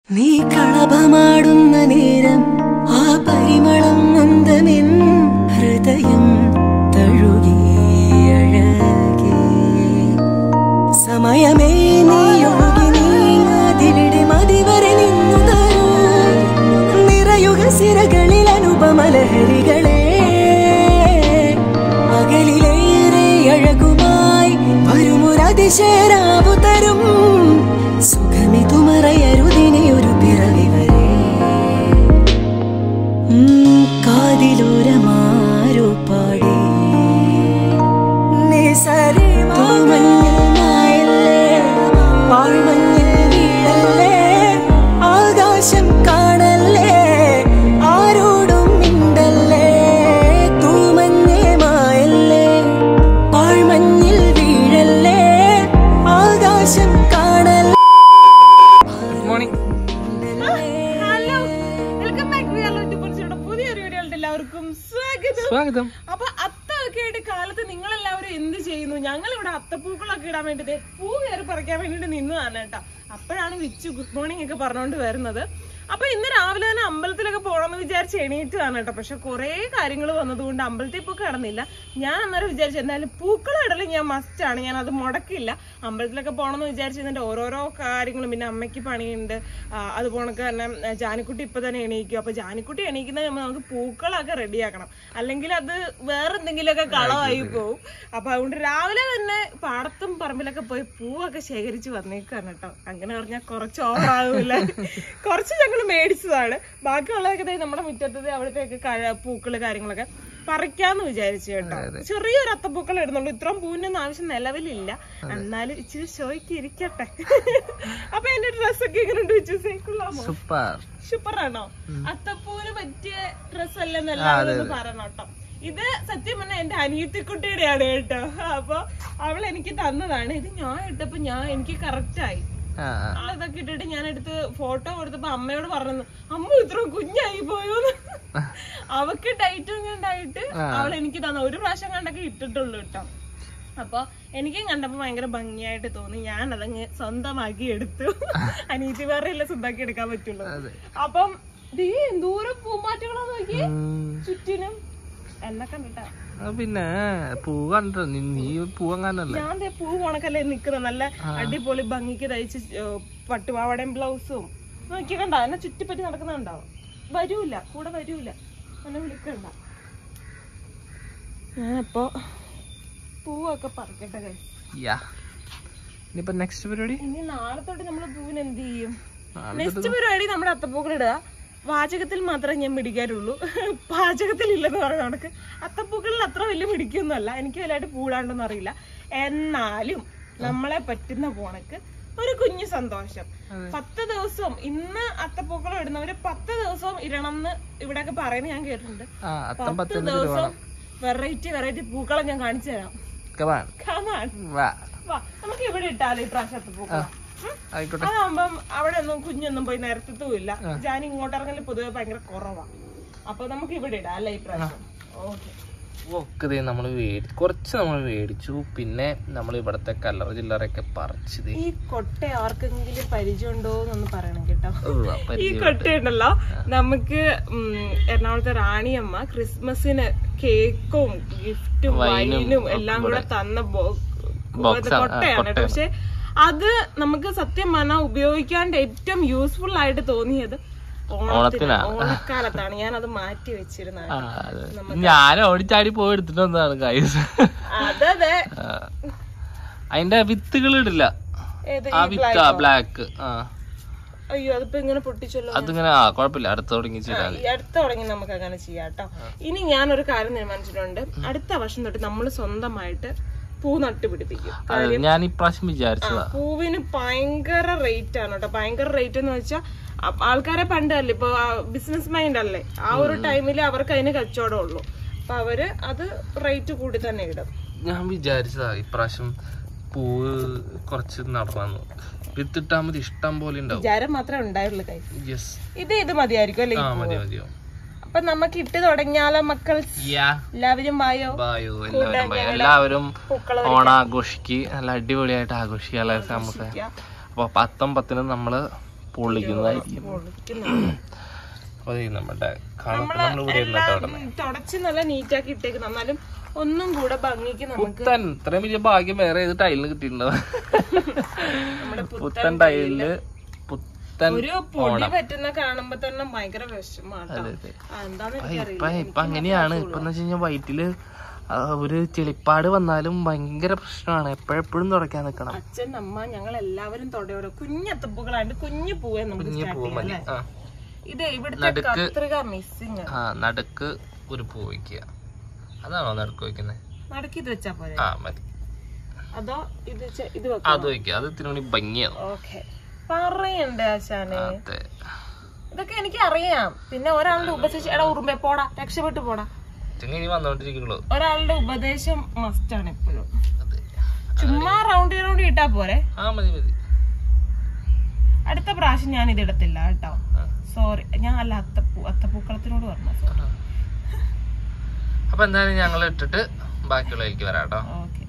നീ കളഭമാടുന്ന നേരം ആ പരിമളം മന്ദമെൻ ഹൃദയം തഴുകി അഴകേ സമയമേ നീ ഒഴുകി നീങ്ങാതിവിടെ മതിവരെ നിന്നു തരൂ നിറയുക സിരകളിൽ അനുപമലഹരികളെ അകലിലേറെ അഴകുമായി വരുമൊരതിശേരാവു തരും സുഖമിതു മറയരുതിനെ ഒരു പിറവി വരെ ഉം, കാതിലോരമാരോ പാടി തൂമഞ്ഞിൽ മായല്ലേ പാഴ്മഞ്ഞിൽ വീഴല്ലേ ആകാശം കാണല്ലേ ആരോടും മിണ്ടല്ലേ തൂമഞ്ഞേ മായല്ലേ പാഴ്മഞ്ഞിൽ വീഴല്ലേ ആകാശം കാണല്ലേ morning hello welcome back we are YouTube പുതിയൊരു വീഡിയോയിലോട്ട് എല്ലാവർക്കും സ്വാഗതം സ്വാഗതം അപ്പൊ അത്തമൊക്കെ ആയിട്ട് കാലത്ത് നിങ്ങൾ എല്ലാവരും എന്ത് ചെയ്യുന്നു ഞങ്ങൾ ഇവിടെ അത്തപ്പൂക്കളൊക്കെ ഇടാൻ വേണ്ടിട്ട് പൂ കയറി പറിക്കാൻ വേണ്ടിട്ട് നിന്നതാണ് കേട്ടോ അപ്പോഴാണ് വിച്ചു ഗുഡ് മോർണിംഗ് ഒക്കെ പറഞ്ഞുകൊണ്ട് വരുന്നത് അപ്പൊ ഇന്ന് രാവിലെ തന്നെ അമ്പലത്തിലൊക്കെ പോകണമെന്ന് വിചാരിച്ച് എണീറ്റതാണ് കേട്ടോ പക്ഷെ കുറെ കാര്യങ്ങൾ വന്നതുകൊണ്ട് അമ്പലത്തിൽ ഇപ്പോൾ കിടന്നില്ല ഞാൻ അന്നേരം വിചാരിച്ചു എന്തായാലും പൂക്കളം ഇടല് ഞാൻ മസ്റ്റ് ആണ് ഞാൻ അത് മുടക്കില്ല അമ്പലത്തിലൊക്കെ പോകണമെന്ന് വിചാരിച്ചതിന്റെ ഓരോരോ കാര്യങ്ങളും പിന്നെ അമ്മയ്ക്ക് പണിയുണ്ട് ആ, അത് പോണക്ക് തന്നെ ആ, ജാനിക്കുട്ടി ഇപ്പൊ തന്നെ എണീക്കും അപ്പൊ ജാനിക്കുട്ടി എണീക്കുന്നതിന് മുമ്പ് നമുക്ക് പൂക്കളൊക്കെ റെഡിയാക്കണം അല്ലെങ്കിൽ അത് വേറെ എന്തെങ്കിലുമൊക്കെ കളമായി പോകും അപ്പൊ അതുകൊണ്ട് രാവിലെ തന്നെ പാടത്തും പറമ്പിലൊക്കെ പോയി പൂവൊക്കെ ശേഖരിച്ച് വന്നേക്കാണ് കേട്ടോ അങ്ങനെ പറഞ്ഞാൽ കുറച്ച് ഓവറാകില്ല കുറച്ച് ഞങ്ങൾ മേടിച്ചതാണ് ബാക്കിയുള്ളതൊക്കെ ദേ നമ്മുടെ മുറ്റത്ത് അവിടത്തേക്ക് കഴ- പൂക്കള് കാര്യങ്ങളൊക്കെ പറിക്കാന്ന് വിചാരിച്ചു കേട്ടോ ചെറിയൊരു അത്തപ്പൂക്കൾ ഇടുന്നുള്ളൂ ഇത്രയും പൂവിന്റെ ഒന്നും ആവശ്യം നിലവിലില്ല എന്നാലും ഇച്ചിരി ഷോയ്ക്ക് ഇരിക്കട്ടെ അപ്പൊ എന്റെ ഡ്രസ്സൊക്കെ ഇങ്ങനെ ഉണ്ട് വെച്ചു സൂപ്പർ സൂപ്പറാണോ അത്തപ്പൂവിന് പറ്റിയ ഡ്രസ് അല്ലെന്ന് എല്ലാവരും പറയണം കേട്ടോ ഇത് സത്യം പറഞ്ഞാൽ എന്റെ അനിയത്തിക്കുട്ടിയുടെയാണ് കേട്ടോ അപ്പൊ അവൾ എനിക്ക് തന്നതാണ് ഇത് ഞാൻ ഇട്ടപ്പോ ഞാൻ എനിക്ക് കറക്റ്റ് ആയി ഇതൊക്കെ ഇട്ടിട്ട് ഞാൻ എടുത്ത് ഫോട്ടോ കൊടുത്തപ്പോ അമ്മയോട് പറഞ്ഞു അമ്മ ഇത്ര കുഞ്ഞായി പോയോന്ന് അവക്ക് ടൈറ്റും കണ്ടായിട്ട് അവൾ എനിക്ക് തന്ന ഒരു പ്രാവശ്യം കണ്ടൊക്കെ ഇട്ടിട്ടുള്ളൂ കേട്ടോ അപ്പൊ എനിക്കും കണ്ടപ്പോ ഭയങ്കര ഭംഗിയായിട്ട് തോന്നി ഞാൻ അതങ്ങ് സ്വന്തമാക്കി എടുത്തു അനീതി വേറെ ഇല്ല സ്വന്തമാക്കി എടുക്കാൻ പറ്റുള്ളൂ അപ്പം ദേ എന്തോരം പൂമ്പാറ്റകളാ നോക്കി ചുറ്റിനും എന്നെ കണ്ടിട്ടാ പിന്നെ പൂ കണ്ടോ നീ നീ പൂവങ്ങാനല്ലേ ഞാൻ ദേ പൂ കണക്കല്ലേ നിക്കുന്ന നല്ല അടിപൊളി ഭംഗിക്ക് തയ്ച്ച് ഏർ പട്ടുപാവാടയും ബ്ലൗസും നോക്കി കണ്ട എന്നെ ചുറ്റിപ്പറ്റി നടക്കുന്നുണ്ടാവും വരൂല കൂടെ വരൂല എന്നെ വിളിക്കണ്ട ഞാനപ്പോ പൂവൊക്കെ പറിക്കട്ടെ guys. യാ ഇനിയിപ്പോ നെക്സ്റ്റ് പരിപാടി ഇനി നാളെ തൊട്ട് നമ്മള് പൂവിന് എന്ത് ചെയ്യും നാളെ നെക്സ്റ്റ് പരിപാടി നമ്മുടെ അത്തപ്പൂക്കൾ ഇടുക വാചകത്തിൽ മാത്രമേ ഞാൻ പിടിക്കാറുള്ളൂ പാചകത്തിൽ ഇല്ലെന്ന് പറഞ്ഞ കണക്ക് അത്തപ്പൂക്കളിൽ അത്ര വലിയ പിടിക്കൊന്നുമല്ല എനിക്ക് വലുതായിട്ട് പൂടാണ്ടൊന്നും അറിയില്ല എന്നാലും നമ്മളെ പറ്റുന്ന പോണക്ക് ഒരു കുഞ്ഞു സന്തോഷം പത്ത് ദിവസവും ഇന്ന് അത്തപ്പൂക്കളം ഇടുന്നവര് പത്ത് ദിവസവും ഇടണം എന്ന് ഇവിടെയൊക്കെ പറയുന്നത് ഞാൻ കേട്ടിട്ടുണ്ട് ആ അത്തം പത്ത് പത്ത് ദിവസം വെറൈറ്റി വെറൈറ്റി പൂക്കളം ഞാൻ കാണിച്ചു തരാം കമാൺ Come on. വാ വാ നമുക്ക് ഇവിടെ ഇട്ടാലോ ഈ പ്രാവശ്യം അത്തപ്പൂക്കളം ഉം? ആയിക്കോട്ടെ അതാകുമ്പം അവിടെ ഒന്നും കുഞ്ഞൊന്നും പോയി നിരത്തത്തുമില്ല ഞാൻ ഇങ്ങോട്ട് ഇറങ്ങല് പൊതുവെ ഭയങ്കര കുറവാ അപ്പൊ നമുക്ക് ഇവിടെ ഇടാം അല്ലേ ഈ പ്രാവശ്യം ഓക്കെ ഒക്കെ ദേ നമ്മള് മേടി കുറച്ച് നമ്മൾ മേടിച്ചു പിന്നെ നമ്മൾ ഇവിടത്തെ കല്ലറ ചില്ലറയൊക്കെ പറിച്ചത് ഈ കൊട്ട ആർക്കെങ്കിലും പരിചയമുണ്ടോ എന്നൊന്ന് പറയണം കേട്ടോ ഈ കൊട്ടയുണ്ടല്ലോ നമുക്ക് ഉം, എറണാകുളത്തെ റാണിയമ്മ ക്രിസ്മസിന് കേക്കും ഗിഫ്റ്റും വൈനും എല്ലാം കൂടെ തന്ന ബോ- കൊട്ടയാണ് കേട്ടോ പക്ഷെ അത് നമുക്ക് സത്യം പറഞ്ഞാൽ ഉപയോഗിക്കാണ്ട് ഏറ്റവും യൂസ്ഫുൾ ആയിട്ട് തോന്നിയത് ഓണത്തിന് ഓണക്കാലത്താണ് ഞാൻ അത് മാറ്റി വെച്ചിരുന്നത് ഞാൻ ഓടിച്ചാടി പോയി എടുത്തിട്ട് വന്നതാണ് കൈസ് അതെ അതെ അതിന്റെ വിത്തുകൾ ഇടില്ല ഏത് ആ വിത്ത് ബ്ലാക്ക് ആ അയ്യോ അതിപ്പോ ഇങ്ങനെ പൊട്ടിച്ചല്ലോ അതിങ്ങനെ ആ കുഴപ്പമില്ല അടുത്ത് തുടങ്ങി ചെയ്താൽ ഈ അടുത്ത തുടങ്ങി നമുക്ക് അങ്ങനെ ചെയ്യാം കേട്ടോ ഇനി ഞാനൊരു കാര്യം തീരുമാനിച്ചിട്ടുണ്ട് അടുത്ത വർഷം തൊട്ട് നമ്മൾ സ്വന്തമായിട്ട് പൂ നട്ടുപിടിപ്പിക്കും അത് ഞാൻ ഇപ്രാവശ്യം വിചാരിച്ചതാ പൂവിന് ഭയങ്കര റേറ്റ് ആണ് കേട്ടോ ഭയങ്കര റേറ്റ് എന്ന് വെച്ചാൽ ആൾക്കാരെ പണ്ടല്ലേ ഇപ്പൊ ബിസിനസ് മൈൻഡ് അല്ലേ ആ ഒരു ടൈമിൽ അവർക്ക് അതിന് കച്ചവടം ഉള്ളൂ അപ്പൊ അവര് അത് റേറ്റ് കൂടി തന്നെ ഇടും ഞാൻ വിചാരിച്ചതാ ഇപ്രാവശ്യം പൂവ് കുറച്ച് നടന്നു വിത്തിട്ടാ മതി ഇഷ്ടം പോലെ ഉണ്ടാവും വിചാരം മാത്രമേ ഉണ്ടായുള്ളൂ കൈ യെസ് ഇത് ഇത് മതിയായിരിക്കും അല്ലേ ഈ ആ പൂവ്? മതി മതിയോ അപ്പൊ നമുക്ക് ഇട്ട് തുടങ്ങിയാലോ മക്കൾ യാ എല്ലാവരും വായോ ബായോ എല്ലാവരും ബൈ. എല്ലാവരും പൂക്കളം ഓണാഘോഷിക്ക് നല്ല അടിപൊളിയായിട്ട് ആഘോഷിക്കാനുള്ള നമുക്ക് അപ്പൊ പത്തും പത്തിനും നമ്മള് പൊളിക്കുന്നതായിരിക്കും പൊളിക്കുന്നുണ്ട്. അപ്പൊ ദേ നമ്മുടെ കളത്ത് നമ്മൾ ഇവിടെ ഇരുന്നിട്ട് അവിടെ ഉം, തുടച്ച് നല്ല നീറ്റാക്കി ഇട്ടേക്കുന്നു എന്നാലും ഒന്നും കൂടെ ഭംഗിക്ക് നമുക്ക് പുത്തൻ ഇത്രയും വലിയ ഭാഗ്യം വേറെ ഏത് ടൈലിന് കിട്ടിയിട്ടുണ്ടാവും നമ്മുടെ പുത്തൻ ടൈലില് പുത്തൻ ഒരു പൊടി പറ്റുന്ന കാണുമ്പോ തന്നെ ഭയങ്കര വിഷമാണ് അതെ, അതെ. എന്താന്ന് ഇപ്പൊ എനിക്കറിയില്ല ഇപ്പൊ അങ്ങനെയാണ് ഇപ്പൊ എന്ന് വെച്ച് കഴിഞ്ഞാൽ വയറ്റില് ആ, ഒരു ചെളിപ്പാട് വന്നാലും ഭയങ്കര പ്രശ്നമാണ് എപ്പോഴെപ്പോഴും തുടയ്ക്കാൻ നിക്കണം അച്ഛൻ അമ്മ ഞങ്ങൾ എല്ലാവരും തൊടയോടെ കുഞ്ഞത്തപ്പുകളായിട്ട് കുഞ്ഞു പൂവേ നമുക്ക് കുഞ്ഞു സ്റ്റാർട്ട് പൂ ചെയ്യാം മതി അല്ലേ ആ ഇത് ഇവിടുത്തെ കത്രിക മിസ്സിങ് ആ നടുക്ക് ഒരു പൂ വയ്ക്കുക അതാണോ നടുക്ക് വയ്ക്കുന്നത് നടക്കി ഇത് വെച്ചാ പോരെ ആ മതി അതോ ഇത് ചെ- ഇത് അത് വെക്കാം വയ്ക്കുക അത് ഇത്തിരി കൂടി ഭംഗിയാണ് ഓക്കെ പറയണ്ടേ ആശാനെ അതെ ഇതൊക്കെ എനിക്ക് അറിയാം പിന്നെ ഒരാളുടെ ഉപദേശം എടാ ഉറുമ്പേ പോടാ രക്ഷപ്പെട്ടു പോടാ ഇങ്ങനെ ഇനി വന്നോണ്ടിരിക്കുള്ളൂ ഒരാളുടെ ഉപദേശം മസ്റ്റ് ആണ് എപ്പോഴും അതെ ചുമ്മാ റൗണ്ട് റൗണ്ട് ഇട്ടാ പോരെ ആ മതി മതി അടുത്ത പ്രാവശ്യം ഞാൻ ഇത് ഇടത്തില്ല കേട്ടോ ആ. സോറി ഞാൻ അല്ല അത്തപ്പൂ അത്തപ്പൂക്കളത്തിനോട് പറഞ്ഞു സോറി അപ്പൊ എന്തായാലും ഞങ്ങൾ ഇട്ടിട്ട് ബാക്കിയുള്ളതിലേക്ക് വരാം കേട്ടോ ഓക്കെ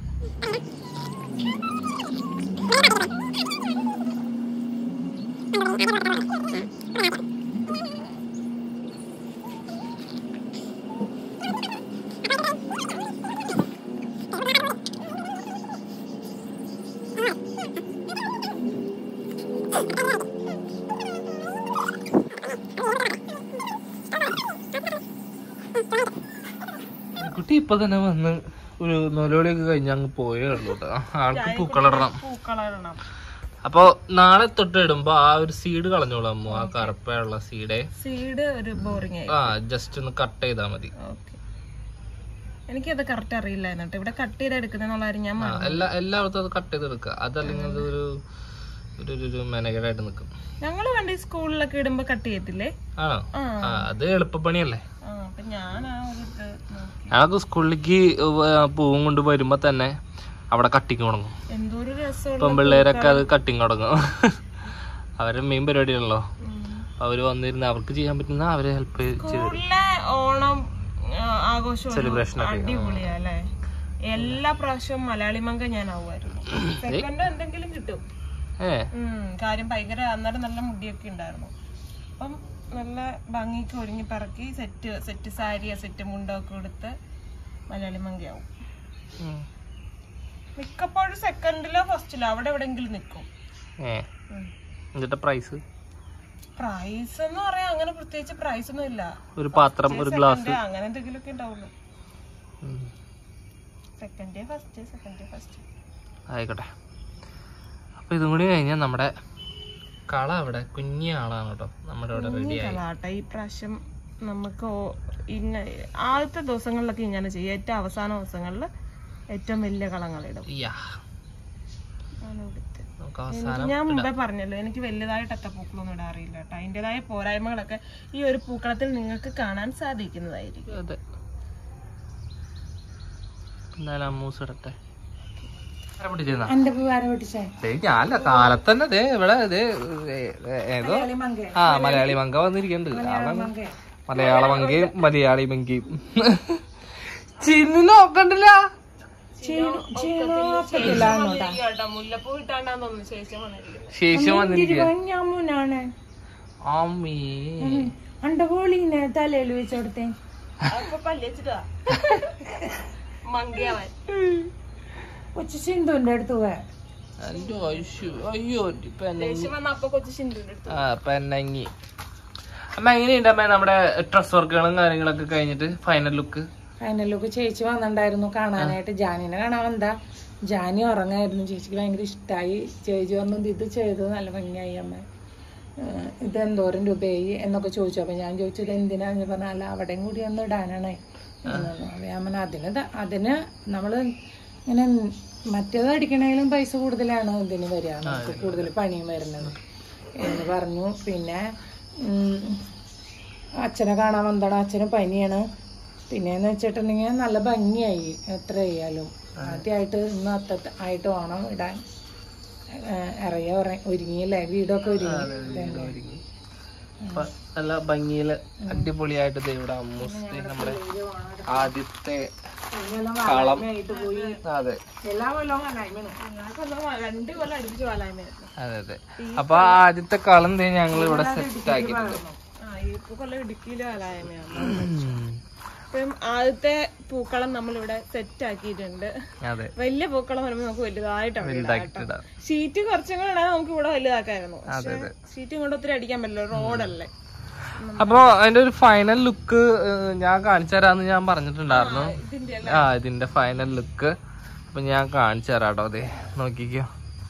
കുട്ടി ഇപ്പൊ തന്നെ വന്ന് ഒരു നൊലോളിയൊക്കെ കഴിഞ്ഞ് അങ്ങ് പോയേ ഉള്ളൂ കേട്ടോ ആൾക്ക് പൂക്കളിടണം പൂക്കളിടണം അപ്പൊ നാളെ തൊട്ട് ഇടുമ്പോ ആ ഒരു സീഡ് കളഞ്ഞോളൂ അമ്മു ആ കറുപ്പുള്ള സീഡെ സീഡ് ഒരു ബോറിംഗ് ആയി ആ ജസ്റ്റ് ഒന്ന് കട്ട് ചെയ്താൽ മതി ഓക്കെ എനിക്കത് കറക്റ്റ് അറിയില്ലായിരുന്നു കേട്ടോ ഇവിടെ കട്ട് ചെയ്ത് എടുക്കുന്നുള്ള കാര്യം ഞാൻ ആ, മറന്നു. എല്ലാ എല്ലായിടത്തും അത് കട്ട് ചെയ്ത് എടുക്കുക അതല്ലെങ്കിൽ അത് ഒരു ഒരു ഒരു- ഒരു മെനകേടായിട്ട് നിൽക്കും ഞങ്ങള് വണ്ടി സ്കൂളിലൊക്കെ ഇടുമ്പോ കട്ട് ചെയ്യത്തില്ലേ ആണോ ആ ആ അത് എളുപ്പപ്പണിയല്ലേ ആ അപ്പൊ ഞാൻ ആ ഒരു ഇത് നോക്കി ഞങ്ങൾക്ക് സ്കൂളിലേക്ക് പൂവും കൊണ്ട് വരുമ്പോ തന്നെ അവിടെ കട്ടിങ് തുടങ്ങും എന്തോ ഒരു രസമുള്ള ഇപ്പം പിള്ളേരൊക്കെ അത് കട്ടിങ് തുടങ്ങും അവരെ മെയിൻ പരിപാടിയാണല്ലോ ഉം. അവര് വന്നിരുന്ന് അവർക്ക് ചെയ്യാൻ പറ്റുന്ന അവരെ ഹെൽപ്പ് ചെയ്ത് സ്കൂളിലെ ഓണം ആ, ആഘോഷം ഒരു Celebration ഒക്കെ. അടിപൊളിയാ അല്ലേ എല്ലാ പ്രാവശ്യവും മലയാളി മങ്ക ഞാൻ ആവുമായിരുന്നു സെക്കൻഡ് എന്തെങ്കിലും കിട്ടും ഏ ഉം, കാര്യം ഭയങ്കര അന്നേരം നല്ല മുടിയൊക്കെ ഉണ്ടായിരുന്നു അപ്പം നല്ല ഭംഗിക്ക് ഒരുങ്ങി പറക്കി സെറ്റ് സെറ്റ് സാരിയോ സെറ്റ് മുണ്ടൊക്കെ കൊടുത്ത് മലയാളി മങ്കയാവും ഉം. മിക്കപ്പോഴും സെക്കൻഡിലോ ഫസ്റ്റിലോ അവിടെ എവിടെയെങ്കിലും നിൽക്കും ഏ എന്നിട്ട് പ്രൈസ് പ്രൈസ് എന്ന് പറയാൻ അങ്ങനെ പ്രത്യേകിച്ച് പ്രൈസ് ഒന്നും ഇല്ല ഒരു പാത്രം ഒരു ഗ്ലാസ് സെക്കൻഡ് അങ്ങനെ എന്തെങ്കിലും ഒക്കെ ഉണ്ടാവുള്ളൂ second day first second day first ആയിക്കോട്ടെ അപ്പൊ ഇതും കൂടി കഴിഞ്ഞാൽ നമ്മുടെ കള അവിടെ കുഞ്ഞി ആളാണ് കേട്ടോ നമ്മുടെ ഇവിടെ റെഡി ആയി കളാട്ടെ ഈ പ്രാവശ്യം നമുക്ക് ഓ- ഇന്ന ആദ്യത്തെ ദിവസങ്ങളിലൊക്കെ ഇങ്ങനെ ചെയ്യും ഏറ്റവും അവസാന ദിവസങ്ങളിൽ ഏറ്റവും വലിയ കളങ്ങളിടും യാ ആണ് ഇവിടുത്തെ. നമുക്ക് എനിക്ക് അവസാനം ഞാൻ മുമ്പേ പറഞ്ഞല്ലോ എനിക്ക് വലുതായിട്ട് അത്തപ്പൂക്കളൊന്നും ഇടാറില്ല കേട്ടോ അതിൻ്റെതായ പോരായ്മകളൊക്കെ ഈ ഒരു പൂക്കളത്തിൽ നിങ്ങൾക്ക് കാണാൻ സാധിക്കുന്നതായിരിക്കും അതെ എന്തായാലും അമ്മൂസ് ഇടട്ടെ ആരാ പൊട്ടിച്ചേന്നാ? എന്റെ പൂവാരം പൊട്ടിച്ചേ ദേ ഞാനല്ല കാലത്ത് തന്നെ ദേ ഇവിടെ ദേ ഏ, ഏ, ഏതോ ആ മലയാളി മങ്ക വന്നിരിക്കുന്നുണ്ട് ആളാണ് മലയാള മങ്കയും മലയാളി മങ്കയും ചിന്നി നോക്കണ്ടില്ല മുല്ലപ്പൂ ഇട്ടാണ്ടാന്ന് ശേഷം വന്നിരിക്കുന്നത് ശേഷം വന്നിരിക്കുക ഞാമൂനാണ് അമ്മീ അണ്ടകോളീനെ തലയിൽ വെച്ച് കൊടുത്തേ അപ്പൊ പല്ലിച്ചിട്ടാ മങ്കിയാവാൻ കൊച്ചു സിന്ധുവിന്റെ അടുത്ത് പോയ അയ്യോ അയ്യോ അയ്യോ പെണ്ണങ്ങി ശേഷം വന്ന അപ്പൊ കൊച്ചു ചിന്തുണ്ട് ആ പെണ്ണങ്ങി അമ്മ എങ്ങനെയുണ്ട് അമ്മ നമ്മുടെ ഡ്രസ് വർക്കുകളും കാര്യങ്ങളൊക്കെ കഴിഞ്ഞിട്ട് ഫൈനൽ ലുക്ക് ഫൈനലൊക്കെ ചേച്ചി വന്നിട്ടുണ്ടായിരുന്നു കാണാനായിട്ട് ജാനിനെ കാണാൻ വന്നാ ജാനി ഉറങ്ങായിരുന്നു ചേച്ചിക്ക് ഭയങ്കര ഇഷ്ടമായി ചേച്ചി പറഞ്ഞു ഇത് ചെയ്തത് നല്ല ഭംഗിയായി അമ്മ ഏഹ് ഇത് എന്തോരം രൂപയായി എന്നൊക്കെ ചോദിച്ചു അപ്പൊ ഞാൻ ചോദിച്ചത് എന്തിനാന്ന് പറഞ്ഞാൽ അല്ല അവിടെയും കൂടി ഒന്ന് ഇടാനാണ് എന്ന് പറഞ്ഞു. അപ്പൊ ഞാൻ പറഞ്ഞു അതിന് ത- അതിന് നമ്മള് ഇങ്ങനെ മറ്റേത് അടിക്കണേലും പൈസ കൂടുതലാണ് ഇതിന് വരിക നമുക്ക് കൂടുതൽ പണിയും വരുന്നത് എന്ന് പറഞ്ഞു പിന്നെ ഉം, അച്ഛനെ കാണാൻ വന്നതാണ് അച്ഛന് പനിയാണ് പിന്നെന്ന് വെച്ചിട്ടുണ്ടെങ്കിൽ നല്ല ഭംഗിയായി എത്ര ചെയ്യാലും ആദ്യമായിട്ട് ഇന്ന് അത്ത ആയിട്ട് ഓണം ഇടാൻ ഏഹ് ഇറങ്ങിയ ഒരുങ്ങിയില്ലേ വീടൊക്കെ ഒരുങ്ങി ഇതല്ലേ. അപ്പൊ നല്ല ഭംഗിയില് അടിപൊളിയായിട്ട് ദേ ഇവിടെ അമ്മൂസ് നമ്മുടെ ആദ്യത്തെ കളം ആയിട്ട് പോയി അതെ എല്ലാ കൊല്ലവും അല്ലായ്മയാണ് എല്ലാ കൊല്ലവും രണ്ട് കൊല്ലം അടുപ്പിച്ച് വാലായ്മയായിരുന്നു അതെ അതെ അപ്പൊ ആ ആദ്യത്തെ കളം ദേ ഞങ്ങൾ ഇവിടെ സെറ്റ് ആക്കിയിട്ടുണ്ട് ആ ഈ കൊല്ലം ഇടുക്കിയിലെ വാലായ്മയാണ് ഇപ്പം ആദ്യത്തെ പൂക്കളം നമ്മളിവിടെ സെറ്റ് ആക്കിയിട്ടുണ്ട് അതെ വലിയ പൂക്കളം വരുമ്പോൾ നമുക്ക് വലുതായിട്ടാണ് വലുതാക്കിയിടാം ഷീറ്റ് കുറച്ചും കൂടെ ആണെങ്കിൽ നമുക്ക് ഇവിടെ വലുതാക്കായിരുന്നു അതെ അതെ ഷീറ്റ് കൊണ്ട് ഒത്തിരി അടിക്കാൻ പറ്റില്ല റോഡല്ലേ അപ്പൊ അതിന്റെ ഒരു ഫൈനൽ ലുക്ക് ഞാൻ കാണിച്ചു തരാന്ന് ഞാൻ പറഞ്ഞിട്ടുണ്ടായിരുന്നു ഇതിന്റെ ആ ഇതിന്റെ ഫൈനൽ ലുക്ക് അപ്പൊ ഞാൻ കാണിച്ചു തരാട്ടോ അതെ നോക്കിക്കോ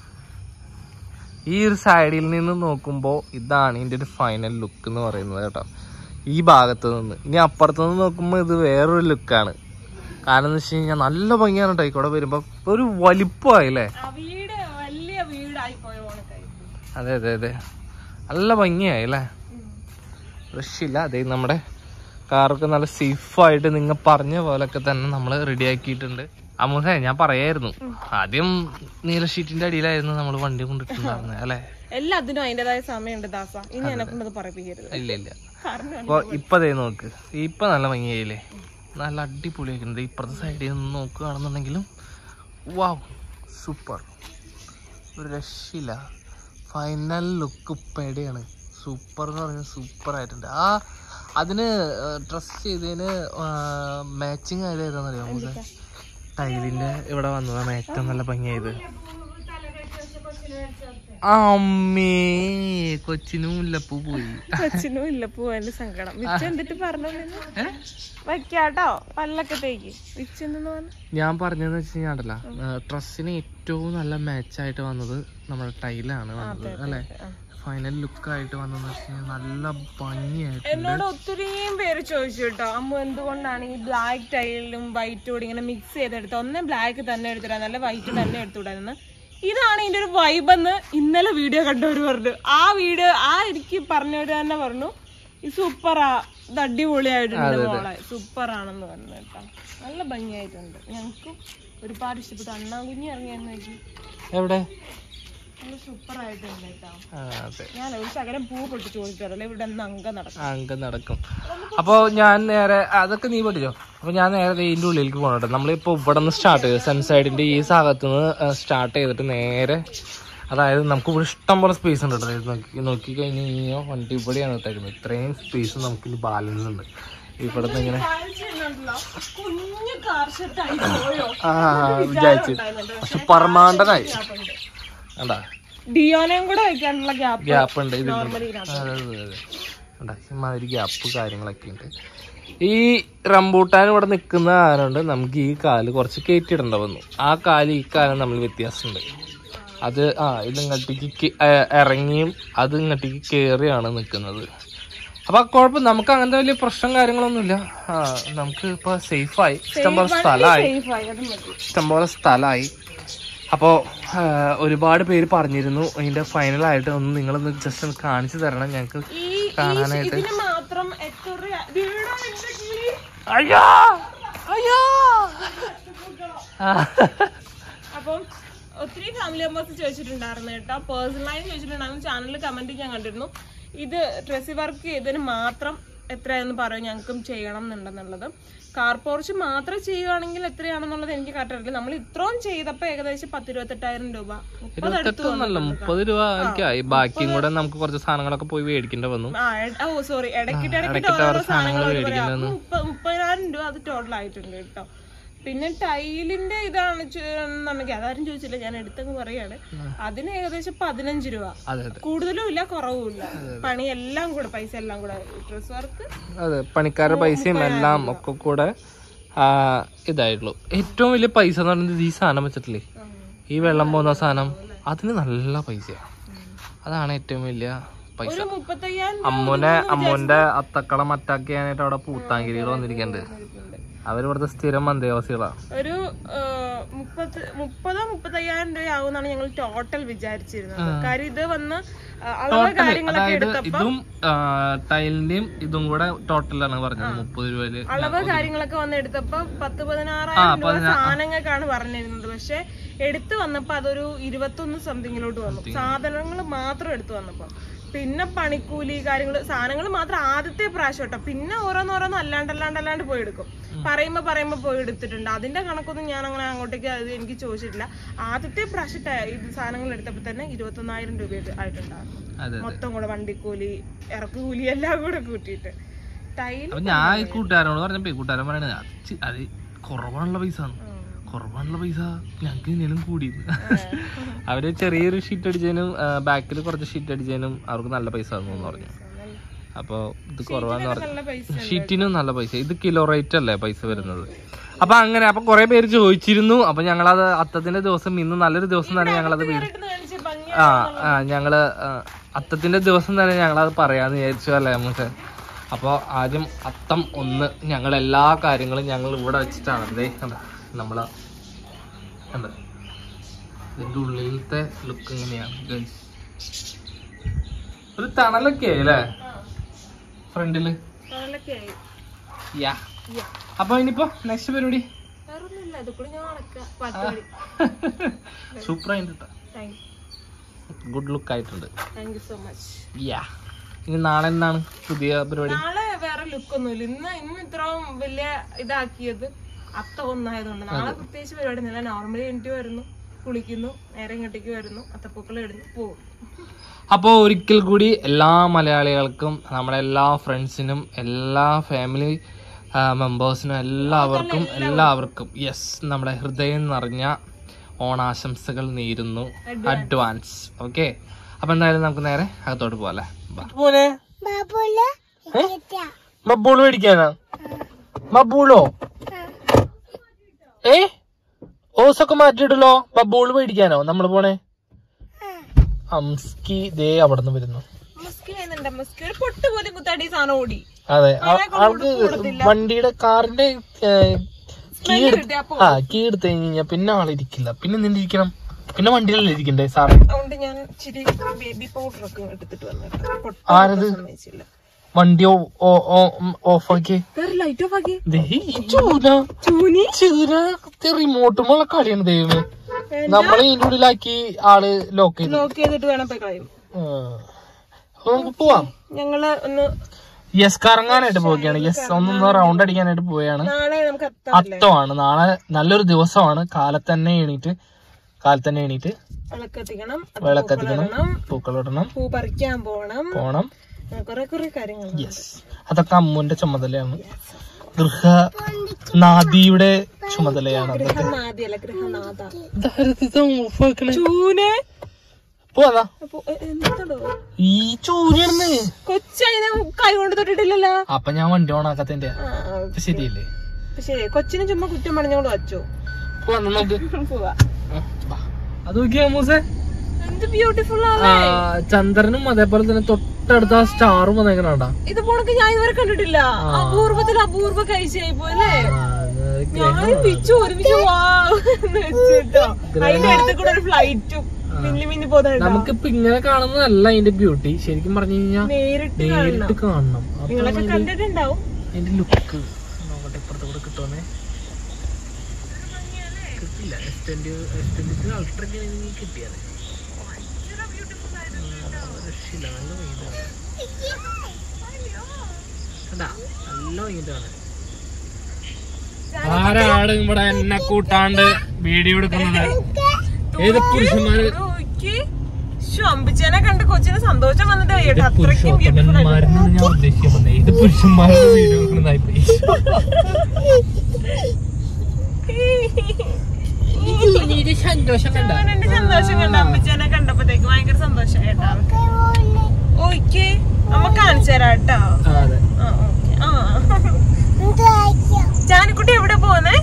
ഈ ഒരു സൈഡിൽ നിന്ന് നോക്കുമ്പോ ഇതാണ് ഇതിന്റെ ഒരു ഫൈനൽ ലുക്ക് എന്ന് പറയുന്നത് കേട്ടോ ഈ ഭാഗത്ത് നിന്ന് ഇനി അപ്പുറത്ത് നിന്ന് നോക്കുമ്പോ ഇത് വേറൊരു ലുക്കാണ് കാരണം എന്ന് വെച്ച് കഴിഞ്ഞാൽ നല്ല ഭംഗിയാണ് കേട്ടോ ഇവിടെ വരുമ്പോ ഒരു വലിപ്പമായില്ലേ ആ വീട് വലിയ വീടായി പോയ ഓണക്കായി അതെ അതെ അതെ നല്ല ഭംഗിയായി അല്ലേ രക്ഷയില്ല അതെ നമ്മുടെ കാറൊക്കെ നല്ല സേഫായിട്ട് നിങ്ങൾ പറഞ്ഞ പോലൊക്കെ തന്നെ നമ്മൾ റെഡിയാക്കിയിട്ടുണ്ട് അമുഹ ഞാൻ പറയായിരുന്നു ആദ്യം നീല ഷീറ്റിന്റെ അടിയിലായിരുന്നു നമ്മൾ വണ്ടി കൊണ്ടിട്ടുണ്ടായിരുന്നത് അല്ലെ എല്ലാത്തിനും അതിന്റേതായ സമയമുണ്ട് ദാസ ഇനി എന്നെ കൊണ്ടത് പറയിപ്പിക്കരുത് ഇല്ല ഇല്ല കാരണം അപ്പൊ ഇപ്പൊ ദേ നോക്ക് ഇപ്പൊ നല്ല ഭംഗിയായില്ലേ നല്ല അടിപൊളിയായിട്ടുണ്ട് ഇപ്പുറത്തെ സൈഡിൽ നിന്ന് നോക്കുകയാണെന്നുണ്ടെങ്കിലും വാവ് സൂപ്പർ ഒരു രക്ഷയില്ല ഫൈനൽ ലുക്ക് പേടിയാണ് സൂപ്പർ എന്ന് പറഞ്ഞാൽ സൂപ്പർ ആയിട്ടുണ്ട് ആ അതിന് ഡ്രസ് ചെയ്തതിന് മാച്ചിങ് ആയത് ഏതാണെന്നറിയാമോ നമുക്ക് ടൈലിന്റെ ഇവിടെ വന്നതാണ് ഏറ്റവും നല്ല ഭംഗിയായത് ആ അമ്മേ കൊച്ചിനും മുല്ലപ്പൂ പോയി കൊച്ചിനും ഇല്ല പോവാൻ സങ്കടം വിച്ച് എന്നിട്ട് പറഞ്ഞു വയ്ക്കാട്ടോ പല്ലൊക്കെ തേക്ക് വിച്ച് എന്ന് പറഞ്ഞു ഞാൻ പറഞ്ഞതെന്ന് വെച്ച് കഴിഞ്ഞാണ്ടല്ല ഡ്രസ്സിന് ഏറ്റവും നല്ല മാച്ചായിട്ട് വന്നത് നമ്മുടെ ടൈലാണ് വന്നത് അല്ലെ ഫൈനൽ ലുക്ക് ആയിട്ട് വന്നതെന്ന് വെച്ച് കഴിഞ്ഞാൽ നല്ല ഭംഗിയായിട്ട് എന്നോട് ഒത്തിരിയും പേര് ചോദിച്ചു കേട്ടോ അമ്മ എന്തുകൊണ്ടാണ് ഈ ബ്ലാക്ക് ടൈലും വൈറ്റോട് ഇങ്ങനെ മിക്സ് ചെയ്തെടുത്തത് ഒന്നേ ബ്ലാക്ക് തന്നെ എടുത്തിടാ നല്ല വൈറ്റ് തന്നെ എടുത്തുവിടായിരുന്നു ഇതാണ് ഇതിന്റെ ഒരു വൈബെന്ന് ഇന്നലെ വീഡിയോ കണ്ടവര് പറഞ്ഞു ആ വീഡിയോ ആ എനിക്ക് പറഞ്ഞവര് തന്നെ പറഞ്ഞു ഈ സൂപ്പറാ ഇത് അടിപൊളിയായിട്ടുണ്ട് മോളെ സൂപ്പർ ആണെന്ന് പറഞ്ഞു കേട്ടോ നല്ല ഭംഗിയായിട്ടുണ്ട് ഞങ്ങൾക്കും ഒരുപാട് ഇഷ്ടപ്പെട്ടു അണ്ണാകുഞ്ഞി ഇറങ്ങിയെന്ന് നോക്കി എവിടെ നല്ല സൂപ്പർ ആയിട്ടുണ്ട് കേട്ടോ ആ, അതെ ഞാൻ ഒരു ശകലം പൂ പൊട്ടിച്ചു കൊടുത്തല്ലേ ഇവിടെ നിന്ന് അംഗം നടക്കും അങ്കം നടക്കും അപ്പൊ ഞാൻ നേരെ അതൊക്കെ നീ പഠിച്ചോ അപ്പൊ ഞാൻ നേരെ ദേ ഇതിന്റെ ഉള്ളിലേക്ക് പോകണോട്ടെ നമ്മളിപ്പോ ഇവിടെ നിന്ന് സ്റ്റാർട്ട് ചെയ്തു സൺസൈഡിന്റെ ഈ ഭാഗത്ത് നിന്ന് സ്റ്റാർട്ട് ചെയ്തിട്ട് നേരെ അതായത് നമുക്ക് ഇവിടെ ഇഷ്ടം പോലെ സ്പേസ് ഉണ്ട് കേട്ടോ ഇത് നോക്കി നോക്കി കഴിഞ്ഞ് കഴിഞ്ഞാൽ വണ്ടി ഇവിടെയാണ് ഇട്ടേക്കുന്നത് ഇത്രയും സ്പേസ് നമുക്ക് ഇനി ബാലൻസ് ഉണ്ട് ഇവിടെ നിന്ന് ഇങ്ങനെ കാഴ്ചയുണ്ടല്ലോ, കുഞ്ഞു കാർ ഷെഡായി പോയോ ആ വിചാരിച്ചു പക്ഷെ പർമാണ്ടനായി കണ്ടാ ഡിയോനെയും കൂടെ വെക്കാനുള്ള ഗ്യാപ്പ് ഗ്യാപ്പ് ഉണ്ട് ഇതിൽ നോർമലി അതെ അതെ അതെ കണ്ടാ ഇമാതിരി ഗ്യാപ്പ് കാര്യങ്ങളൊക്കെ ഉണ്ട് ഈ റംബൂട്ടാൻ ഇവിടെ നിൽക്കുന്ന ആരുണ്ട് നമുക്ക് ഈ കാല് കുറച്ച് കയറ്റിയിടേണ്ട വന്നു ആ കാല് ഈ കാലം നമ്മൾ വ്യത്യാസമുണ്ട് അത് ആ ഇത് ഇങ്ങോട്ടേക്ക് കേ- ഏ, ഇറങ്ങിയും അത് ഇങ്ങോട്ടേക്ക് കയറിയാണ് നിൽക്കുന്നത് അപ്പൊ കുഴപ്പം നമുക്ക് അങ്ങനത്തെ വലിയ പ്രശ്നം കാര്യങ്ങളൊന്നുമില്ല ആ നമുക്ക് ഇപ്പൊ സേഫായി ഇഷ്ടംപോലെ സ്ഥലമായി സേഫായി അത് മതി ഇഷ്ടംപോലെ സ്ഥലമായി അപ്പോൾ ഒരുപാട് പേര് പറഞ്ഞിരുന്നു അതിന്റെ ഫൈനലായിട്ട് ഒന്ന് നിങ്ങളൊന്ന് ജസ്റ്റ് ഒന്ന് കാണിച്ചു തരണം ഞങ്ങൾക്ക് ഈ ഈ കാണാനായിട്ട് ഇതിന് മാത്രം എത്ര രൂപ- വീടോ എന്റെ കിളി? അയ്യോ അയ്യോ ആ. അപ്പം ഒത്തിരി ഫാമിലി മെമ്പേഴ്സ് ചോദിച്ചിട്ടുണ്ടായിരുന്നു കേട്ടോ പേഴ്സണലായി ചോദിച്ചിട്ടുണ്ടായിരുന്നു ചാനലിൽ കമന്റ് ഞാൻ കണ്ടിരുന്നു ഇത് ഡ്രസ് വർക്ക് ചെയ്തതിന് മാത്രം എത്രയാണെന്ന് പറയും ഞങ്ങൾക്കും ചെയ്യണം എന്നുണ്ടെന്നുള്ളത് കാർ പോർച്ച് മാത്രം ചെയ്യുകയാണെങ്കിൽ എത്രയാണെന്നുള്ളത് എനിക്ക് കറക്റ്റ് അറിയില്ല നമ്മൾ ഇത്രയും ചെയ്തപ്പോ ഏകദേശം പത്തിരുപത്തെട്ടായിരം രൂപ മുപ്പത് അടുത്ത് ഇരുപത്തെട്ടൊന്നല്ല മുപ്പത് രൂപ ഒക്കെ ആയി ബാക്കിയും കൂടെ നമുക്ക് കുറച്ച് സാധനങ്ങളൊക്കെ പോയി മേടിക്കേണ്ടി വന്നു ആ എ- ഓ സോറി ഇടയ്ക്കിട്ട് ഇടയ്ക്കിട്ട് ഇടയ്ക്കിട്ട് ഓരോ ഓരോ സാധനങ്ങൾ സാധനങ്ങൾ മേടിക്കേണ്ടി മുപ്പ- മുപ്പതിനായിരം രൂപ അത് ടോട്ടൽ ആയിട്ടുണ്ട് കേട്ടോ പിന്നെ ടൈലിന്റെ ഇതാണ് എന്നുണ്ടെങ്കിൽ അതാരും ചോദിച്ചില്ല ഞാൻ എടുത്തങ്ങ് പറയാണ് അതിന് ഏകദേശം പതിനഞ്ച് രൂപ അതെ അതെ കൂടുതലും ഇല്ല കുറവും ഇല്ല പണി എല്ലാം കൂടെ പൈസ എല്ലാം കൂടെ ഡ്രസ് വർക്ക് അതെ പണിക്കാരുടെ പൈസയും എല്ലാം ഒക്കെ കൂടെ ആ, ഇതായിട്ടുള്ളൂ ഏറ്റവും വലിയ പൈസ എന്ന് പറയുന്നത് ഈ സാധനം വെച്ചിട്ടില്ലേ ഈ വെള്ളം പോകുന്ന സാധനം അതിന് നല്ല പൈസയാണ് അതാണ് ഏറ്റവും വലിയ പൈസ ഒരു മുപ്പത്തയ്യായിരം അമ്മുനെ അമ്മുന്റെ അത്തക്കളം അറ്റാക്ക് ചെയ്യാനായിട്ട് അവിടെ പൂത്താങ്കിരികൾ വന്നിരിക്കുന്നുണ്ട് അവരിവിടുത്തെ സ്ഥിരം അന്തേവാസികളാണ് ഒരു ആ, മുപ്പത് മുപ്പതോ മുപ്പത്തയ്യായിരം രൂപ ആവുമെന്നാണ് ഞങ്ങൾ ടോട്ടൽ വിചാരിച്ചിരുന്നത് കാര്യം ഇത് വന്ന് ആ, അളവ് കാര്യങ്ങളൊക്കെ അതായത് എടുത്തപ്പോ ഇതും ടൈലിന്റെയും ഇതും കൂടെ ടോട്ടലാണ് പറഞ്ഞത് മുപ്പത് രൂപയില് അളവ് കാര്യങ്ങളൊക്കെ വന്ന് എടുത്തപ്പോ പത്ത് പതിനാറായിരം രൂപ സാധനങ്ങൾക്കാണ് പറഞ്ഞിരുന്നത് പക്ഷെ എടുത്തു വന്നപ്പോ അതൊരു ഇരുപത്തൊന്ന് സംതിങ്ങിലോട്ട് വന്നു സാധനങ്ങൾ മാത്രം എടുത്തു വന്നപ്പോ പിന്നെ പണിക്കൂലി കാര്യങ്ങൾ സാധനങ്ങൾ മാത്രം ആദ്യത്തെ പ്രാവശ്യം കേട്ടോ പിന്നെ ഓരോന്നോരോന്ന് അല്ലാണ്ട് അല്ലാണ്ട് അല്ലാണ്ട് പോയി എടുക്കും പറയുമ്പോ പറയുമ്പോ പോയി എടുത്തിട്ടുണ്ട് അതിന്റെ കണക്കൊന്നും ഞാൻ അങ്ങനെ അങ്ങോട്ടേക്ക് അത് എനിക്ക് ചോദിച്ചിട്ടില്ല ആദ്യത്തെ പ്രാവശ്യം ട- ഇത് സാധനങ്ങൾ എടുത്തപ്പോ തന്നെ ഇരുപത്തൊന്നായിരം രൂപ ആയിട്ടുണ്ടായിരുന്നു അതെ മൊത്തം കൂടെ വണ്ടിക്കൂലി ഇറക്കുകൂലി എല്ലാം കൂടെ കൂട്ടിയിട്ട് ടൈൽ അപ്പൊ ഞാൻ ഈ കൂട്ടുകാരനോട് പറഞ്ഞപ്പോ ഈ കൂട്ടുകാരൻ പറയണത് അത് ചി- അത് കുറവാണുള്ള പൈസ കുറവാണുള്ള പൈസ ഞങ്ങക്ക് ഇതിനും കൂടി അവര് ചെറിയൊരു ഷീറ്റ് അടിച്ചതിനും ബാക്കിൽ കുറച്ച് ഷീറ്റ് അടിച്ചതിനും അവർക്ക് നല്ല പൈസ തന്നു എന്ന് പറഞ്ഞു അപ്പൊ ഇത് കുറവാന്ന് പറഞ്ഞു നല്ല പൈസ ഷീറ്റിനും നല്ല പൈസ ഇത് കിലോ റേറ്റ് അല്ലേ പൈസ വരുന്നത് അപ്പൊ അങ്ങനെ അപ്പൊ കുറെ പേര് ചോദിച്ചിരുന്നു അപ്പൊ ഞങ്ങളത് അത്തത്തിന്റെ ദിവസം ഇന്ന് നല്ലൊരു ദിവസം തന്നെ ഞങ്ങളത് വീട് ഇട്ട് കാണിച്ച് ഭംഗി ആ ആ ഞങ്ങള് ആ, അത്തത്തിന്റെ ദിവസം തന്നെ ഞങ്ങളത് പറയാന്ന് വിചാരിച്ചു അല്ലേ നമുക്ക് അപ്പോൾ ആദ്യം അത്തം ഒന്ന് ഞങ്ങൾ എല്ലാ കാര്യങ്ങളും ഞങ്ങൾ ഇവിടെ വെച്ചിട്ടാണ് ദേ കണ്ട നമ്മള് കണ്ട ഇതിന്റെ ഉള്ളിലത്തെ ലുക്ക് ഇങ്ങനെയാണ് guys. ഒരു തണലൊക്കെ ആയി അല്ലേ ഫ്രണ്ടില് ടൈലൊക്കെ ആയി യാ അപ്പൊ ഇനിയിപ്പോ നെക്സ്റ്റ് പരിപാടി വേറൊന്നുമില്ല അത് കൂടി ഞാൻ നടക്കാം പാട്ടുപാടി സൂപ്പർ ആയിട്ട് താങ്ക് ഗുഡ് ലുക്ക് ആയിട്ടുണ്ട് thank you so much yeah ഇനി നാളെ എന്താണ് പുതിയ പരിപാടി നാളെ വേറെ ലുക്ക് ഒന്നുമില്ല ഇന്ന് ഇന്ന് ഇത്രയും വലിയ ഇതാക്കിയത് അത്ത ഒന്നായതുകൊണ്ട് നാളെ പ്രത്യേകിച്ച് പരിപാടി ഒന്നുമില്ല നോർമലി എനിക്ക് വരുന്നു കുളിക്കുന്നു നേരെ ഇങ്ങോട്ടേക്ക് വരുന്നു അത്തപ്പൂക്കൾ ഇടുന്നു പോകും അപ്പോൾ ഒരിക്കൽ കൂടി എല്ലാ മലയാളികൾക്കും നമ്മുടെ എല്ലാ ഫ്രണ്ട്സിനും എല്ലാ ഫാമിലി മെമ്പേഴ്സിനും എല്ലാവർക്കും എല്ലാവർക്കും യെസ് നമ്മുടെ ഹൃദയം നിറഞ്ഞ ഓണാശംസകൾ നേരുന്നു അഡ്വാൻസ് ഓക്കെ അപ്പൊ എന്തായാലും നമുക്ക് നേരെ അകത്തോട്ട് പോകാല്ലേ പോലെ ബബ്ബൂള് മേടിക്കാനാ ബബ്ബൂളോ ഏ ഓസൊക്കെ മാറ്റിയിടല്ലോ ബബ്ബൂള് മേടിക്കാനോ നമ്മള് പോണേ അംസ്കി ദേ അവിടെ നിന്ന് വരുന്നു മസ്കി വേണ്ട മസ്കി ഒരു പൊട്ട് പോലും കുത്താടി സാധനം ഓടി അതെ ആ- ആൾക്ക് വണ്ടിയുടെ കാറിന്റെ കീ എടുത്ത് ആ കീ എടുത്ത് കഴിഞ്ഞാൽ പിന്നെ ആളിരിക്കില്ല പിന്നെ നിന്റെ ഇരിക്കണം പിന്നെ വണ്ടിയിലല്ലേ ഇരിക്കണ്ടേ സാറ് അതുകൊണ്ട് ഞാൻ ഇച്ചിരി ബേബി പൗഡർ ഒക്കെ എടുത്തിട്ട് വന്നിട്ട് പൊട്ട് ആരത് സമ്മതിച്ചില്ല വണ്ടി ഓഫ് ആക്കി വേറെ ലൈറ്റ് ഓഫ് ആക്കി ദേ ഈ ചൂന ചൂനി ചൂന റിമോട്ടുമുള്ള കളിയാണ് ദൈവമേ നമ്മളെ ഇതിന്റെ ഉള്ളിലാക്കി ആള് ലോക്ക് ചെയ്തു ലോക്ക് ചെയ്തിട്ട് വേണം പോയി കളയും ആ. അപ്പൊ നമുക്ക് പോവാം ഞങ്ങള് ഒന്ന് യെസ് കറങ്ങാനായിട്ട് പോവുകയാണ് യെസ് ഒന്നൊന്ന് റൗണ്ട് അടിക്കാനായിട്ട് പോവുകയാണ് നാളെ നമുക്ക് അത്തല്ലേ അത്തമാണ് നാളെ നല്ലൊരു ദിവസമാണ് കാലത്ത് തന്നെ എണീറ്റ് കാലത്ത് തന്നെ എണീറ്റ് വിളക്കത്തിക്കണം വിളക്കത്തിക്കണം പൂക്കളിടണം പൂ പറിക്കാൻ പോണം പോണം കൊറേ കൊറേ കാര്യങ്ങൾ യെസ് അതൊക്കെ അമ്മുന്റെ ചുമതലയാണ് ഗൃഹ നാദിയുടെ ചുമതലയാണ് അതൊക്കെ ഗൃഹനാദിയല്ല ഗൃഹനാഥ ഓഫാക്കണേ ചൂനെ പോവാ അപ്പൊ എ- എന്താടോ ഈ ചൂരിയാണ് കൊച്ചതിനെ കൈ കൊണ്ട് തൊട്ടിട്ടില്ലല്ലോ അപ്പൊ ഞാൻ വണ്ടി ഓണാക്കത്തിന്റെ ആ, അപ്പൊ ശരിയല്ലേ അപ്പൊ ശരി കൊച്ചിനെ ചുമ്മാ കുറ്റം പറഞ്ഞോണ്ട് വച്ചോ പോവാ നമുക്ക് പോവാ അത് നോക്കിയാ മൂസേ എന്ത് ബ്യൂട്ടിഫുൾ ആ ആ, ചന്ദ്രനും അതേപോലെ തന്നെ തൊട്ടടുത്ത ആ സ്റ്റാറും വന്നേക്കണാ ഇത് പോണക്ക് ഞാൻ ഇതുവരെ കണ്ടിട്ടില്ല അപൂർവത്തിൽ അപൂർവ കഴിച്ചായി പോലെ ഞാൻ പിച്ചു ഒരുമിച്ച് വാ എന്ന് വെച്ചിട്ടോ അതിന്റെ അടുത്ത് കൂടെ ഒരു ഫ്ലൈറ്റും മിന്നി മിന്നി പോകുന്നുണ്ടോ നമുക്കിപ്പൊ ഇങ്ങനെ കാണുന്നതല്ല അതിന്റെ ബ്യൂട്ടി ശരിക്കും പറഞ്ഞു കഴിഞ്ഞാൽ നേരിട്ട് നേരിട്ട് കാണണം അപ്പൊ നിങ്ങളൊക്കെ കണ്ടിട്ടുണ്ടാവും അതിന്റെ ലുക്ക് നോക്കട്ടെ ഇപ്പുറത്തെ കൂടെ കിട്ടുമെന്നേ കിട്ടില്ല എസ്റ്റൻഡിന് അൾട്രയ്ക്ക് കിട്ടിയത് രക്ഷയില്ല നല്ല വൈകിട്ടാണ് കണ്ടാ നല്ല വൈകിട്ടാണ് ആരാണ് ഇവിടെ എന്നെ കൂട്ടാണ്ട് വീഡിയോ എടുക്കുന്നത് ഏത് പുരുഷന്മാര് നോക്കി ശ്ശോ, അമ്പിച്ചേനെ കണ്ട് കൊച്ചിന് സന്തോഷം വന്നിട്ട് കേട്ടോ അത്രയ്ക്കും beautiful ആയിട്ട്. പുരുഷോത്തമന്മാരെന്നാണ് ഞാൻ ഉദ്ദേശിക്കുന്നത് ഇത് പുരുഷന്മാരുടെ വീഡിയോ എടുക്കുന്നതായി പോയി സന്തോഷം കണ്ട എന്റെ സന്തോഷം കണ്ട അമ്പിച്ചേനെ കണ്ടപ്പോഴത്തേക്ക് ഭയങ്കര സന്തോഷം കേട്ടോ ഓക്കെ അമ്മ കാണിച്ചു തരാം കേട്ടോ അതെ ആ, okay. ആ. ജാനിക്കുട്ടി എവിടെ പോന്നേ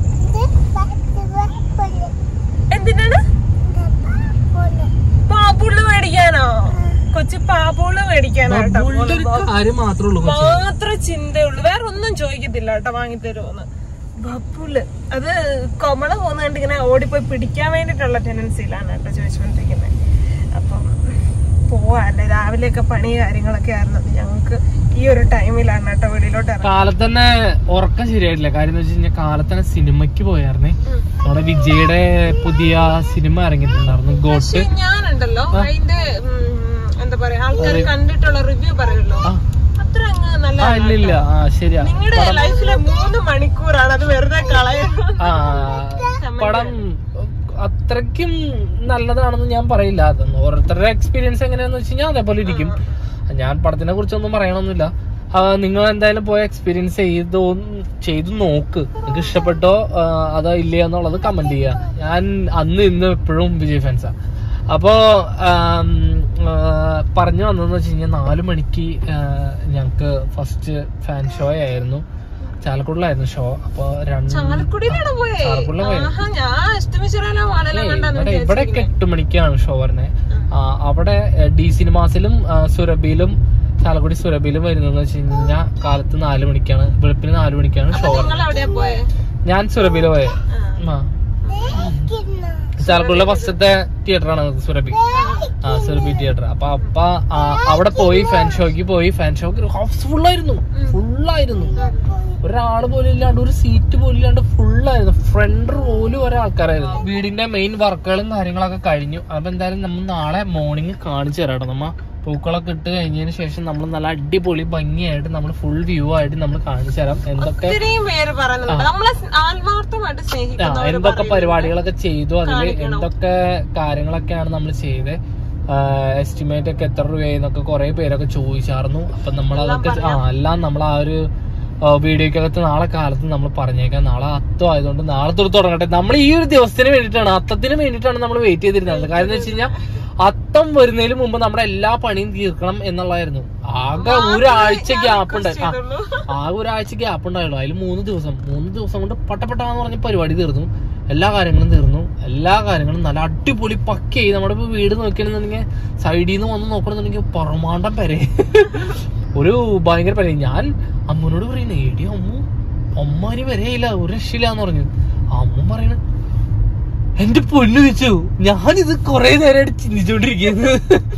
എന്തിനാണ് പാപ്പുള്ളു മേടിക്കാനോ കൊച്ചു പാപ്പുള്ളു മേടിക്കാനാട്ടോ ബബിളുടെ ഒരു കാര്യം മാത്രമേ ഉള്ളൂ കൊച്ചി. മാത്രം ചിന്തയുള്ളൂ വേറെ ഒന്നും ചോദിക്കത്തില്ല കേട്ടോ വാങ്ങിത്തരുമോന്ന് ബബുള് അത് കൊമള പോകുന്ന കണ്ട് ഇങ്ങനെ ഓടിപ്പോയി പിടിക്കാൻ വേണ്ടിട്ടുള്ള ടെൻഡൻസിയിലാണ് കേട്ടോ ചോദിച്ചുകൊണ്ടിരിക്കുന്നത് അപ്പം പോവാല്ലേ രാവിലെയൊക്കെ പണി കാര്യങ്ങളൊക്കെ ആയിരുന്നു ഞങ്ങൾക്ക് ഈ ഒരു ടൈമിലാണ് കേട്ടോ വെളിയിലോട്ട് ഇറങ്ങി കാലത്ത് തന്നെ ഉറക്കം ശരിയായിട്ടില്ല കാര്യം എന്ന് വെച്ച് കഴിഞ്ഞാൽ കാലത്ത് തന്നെ സിനിമയ്ക്ക് പോയായിരുന്നേ നമ്മുടെ വിജയുടെ പുതിയ സിനിമ ഇറങ്ങിയിട്ടുണ്ടായിരുന്നു ഗോട്ട് ഞാനുണ്ടല്ലോ അതിന്റെ ഉം, എന്താ പറയാ ആൾക്കാർ കണ്ടിട്ടുള്ള റിവ്യൂ പറയുമല്ലോ ആ. അത്ര അങ്ങ് നല്ല ആ ഇല്ല ഇല്ല ആ ശരിയാ നിങ്ങളുടെ ലൈഫിലെ മൂന്ന് മണിക്കൂറാണ് അത് വെറുതെ കളയുന്നത് ആ പടം അത്രയ്ക്കും നല്ലതാണെന്ന് ഞാൻ പറയില്ല അതൊന്നും ഓരോരുത്തരുടെ എക്സ്പീരിയൻസ് എങ്ങനെയാന്ന് വെച്ച് കഴിഞ്ഞാൽ അതേപോലെ ഇരിക്കും ഞാൻ പടത്തിനെ കുറിച്ചൊന്നും പറയണമെന്നില്ല ആ, നിങ്ങൾ എന്തായാലും പോയി എക്സ്പീരിയൻസ് ചെയ്തു ചെയ്തു നോക്ക് നിങ്ങൾക്ക് ഇഷ്ടപ്പെട്ടോ ആ, അതോ ഇല്ലയോ എന്നുള്ളത് കമന്റ് ചെയ്യുക ഞാൻ അന്ന് ഇന്ന് എപ്പോഴും വിജയ് ഫാൻസാ അപ്പോ ആം, ആ, പറഞ്ഞു വന്നതെന്ന് വെച്ച് കഴിഞ്ഞാൽ നാലു മണിക്ക് ഞങ്ങക്ക് ഫസ്റ്റ് ഫാൻ ഷോ ആയിരുന്നു ചാലക്കുടിലായിരുന്നു ഷോ അപ്പൊ രണ്ട് ചാലക്കുടിയിലാണ് പോയേ ചാലക്കുടിയിലാ പോയെ. ആഹാ ഞാൻ അഷ്ടമിശ്വരനോ വാളെല്ലാം കണ്ടാന്ന് ഇവിടെ ഇവിടെയൊക്കെ എട്ട് മണിക്കാണ് ഷോ പറഞ്ഞത് അവിടെ ഡി സിനിമാസിലും ആ, സുരഭിയിലും ചാലക്കുടി സുരഭിയിലും വരുന്നതെന്ന് വെച്ച് കഴിഞ്ഞാൽ കാലത്ത് നാല് മണിക്കാണ് വെളുപ്പിന് നാല് മണിക്കാണ് ഷോ പറഞ്ഞത് നിങ്ങൾ എവിടെയാ പോയെ ഞാൻ സുരഭിയില് പോയെ ആ. ആ ചാലക്കുടിയിലെ ഫസ്റ്റത്തെ തിയേറ്ററാണ് അത് സുരഭി ആ സുരഭി തിയേറ്റർ അപ്പൊ അപ്പ ആ, അവിടെ പോയി ഫാൻ ഷോയ്ക്ക് പോയി ഫാൻ ഷോക്ക് ഹൗസ് ഫുള്ളായിരുന്നു ഫുള്ളായിരുന്നു ഒരാള് പോലും ഇല്ലാണ്ട് ഒരു സീറ്റ് പോലും ഇല്ലാണ്ട് ഫുള്ളായിരുന്നു ഫ്രണ്ട് പോലും ഒരാൾക്കാരായിരുന്നു വീടിന്റെ മെയിൻ വർക്കുകളും കാര്യങ്ങളൊക്കെ കഴിഞ്ഞു അപ്പൊ എന്തായാലും നമ്മൾ നാളെ മോർണിംഗ് കാണിച്ചു തരാം കേട്ടോ നമ്മ പൂക്കളൊക്കെ ഇട്ട് കഴിഞ്ഞതിന് ശേഷം നമ്മൾ നല്ല അടിപൊളി ഭംഗിയായിട്ട് നമ്മൾ ഫുൾ വ്യൂ ആയിട്ട് നമ്മൾ കാണിച്ചു തരാം എന്തൊക്കെ ഇത്രയും പേര് പറയുന്നുണ്ട് നമ്മളെ സ് ആത്മാർത്ഥമായിട്ട് ആ, സ്നേഹിക്കുന്നവര് എന്തൊക്കെ പരിപാടികളൊക്കെ ചെയ്തു അതില് എന്തൊക്കെ കാര്യങ്ങളൊക്കെയാണ് നമ്മൾ ചെയ്തത് എസ്റ്റിമേറ്റ് ഒക്കെ എത്ര രൂപയെന്നൊക്കെ കുറെ പേരൊക്കെ ചോദിച്ചായിരുന്നു അപ്പൊ നമ്മൾ അതൊക്കെ ആ എല്ലാം നമ്മൾ ആ ഒരു വീഡിയോക്കകത്ത് നാളെ കാലത്ത് നമ്മൾ പറഞ്ഞേക്കാം നാളെ അത്തം ആയതുകൊണ്ട് നാളെ തൊട്ട് തുടങ്ങട്ടെ നമ്മൾ ഈ ഒരു ദിവസത്തിന് വേണ്ടിയിട്ടാണ് അത്തത്തിന് വേണ്ടിയിട്ടാണ് നമ്മൾ വെയിറ്റ് ചെയ്തിരുന്നത് കാര്യം എന്ന് വെച്ച് കഴിഞ്ഞാൽ അത്തം വരുന്നതിന് മുമ്പ് നമ്മുടെ എല്ലാ പണിയും തീർക്കണം എന്നുള്ളതായിരുന്നു ആകെ ഒരാഴ്ച ഗ്യാപ്പ് ഉണ്ട് ആ ആകെ ഒരാഴ്ച ഗ്യാപ്പ് ഉണ്ടായുള്ളൂ അതിൽ മൂന്ന് ദിവസം മൂന്ന് ദിവസം കൊണ്ട് പട്ടപ്പെട്ടാന്ന് പറഞ്ഞ പരിപാടി തീർന്നു എല്ലാ കാര്യങ്ങളും തീർന്നു എല്ലാ കാര്യങ്ങളും നല്ല അടിപൊളി പക്കയായി നമ്മുടെ ഇപ്പൊ വീട് നോക്കിയാണെന്നുണ്ടെങ്കിൽ സൈഡിൽ നിന്ന് വന്ന് നോക്കണമെന്നുണ്ടെങ്കിൽ പറമാണ്ടം പെരെ ഒരു ഭയങ്കര പെര ഞാൻ അമ്മനോട് പറയുന്നത് ഏടി അമ്മു അമ്മാരി വരെയില്ല ഒരു രക്ഷയില്ലാന്ന് പറഞ്ഞു അമ്മ പറയണ എന്റെ പൊന്നു വെച്ചു ഞാനിത് കൊറേ നേരമായിട്ട് ചിന്തിച്ചോണ്ടിരിക്കുന്നു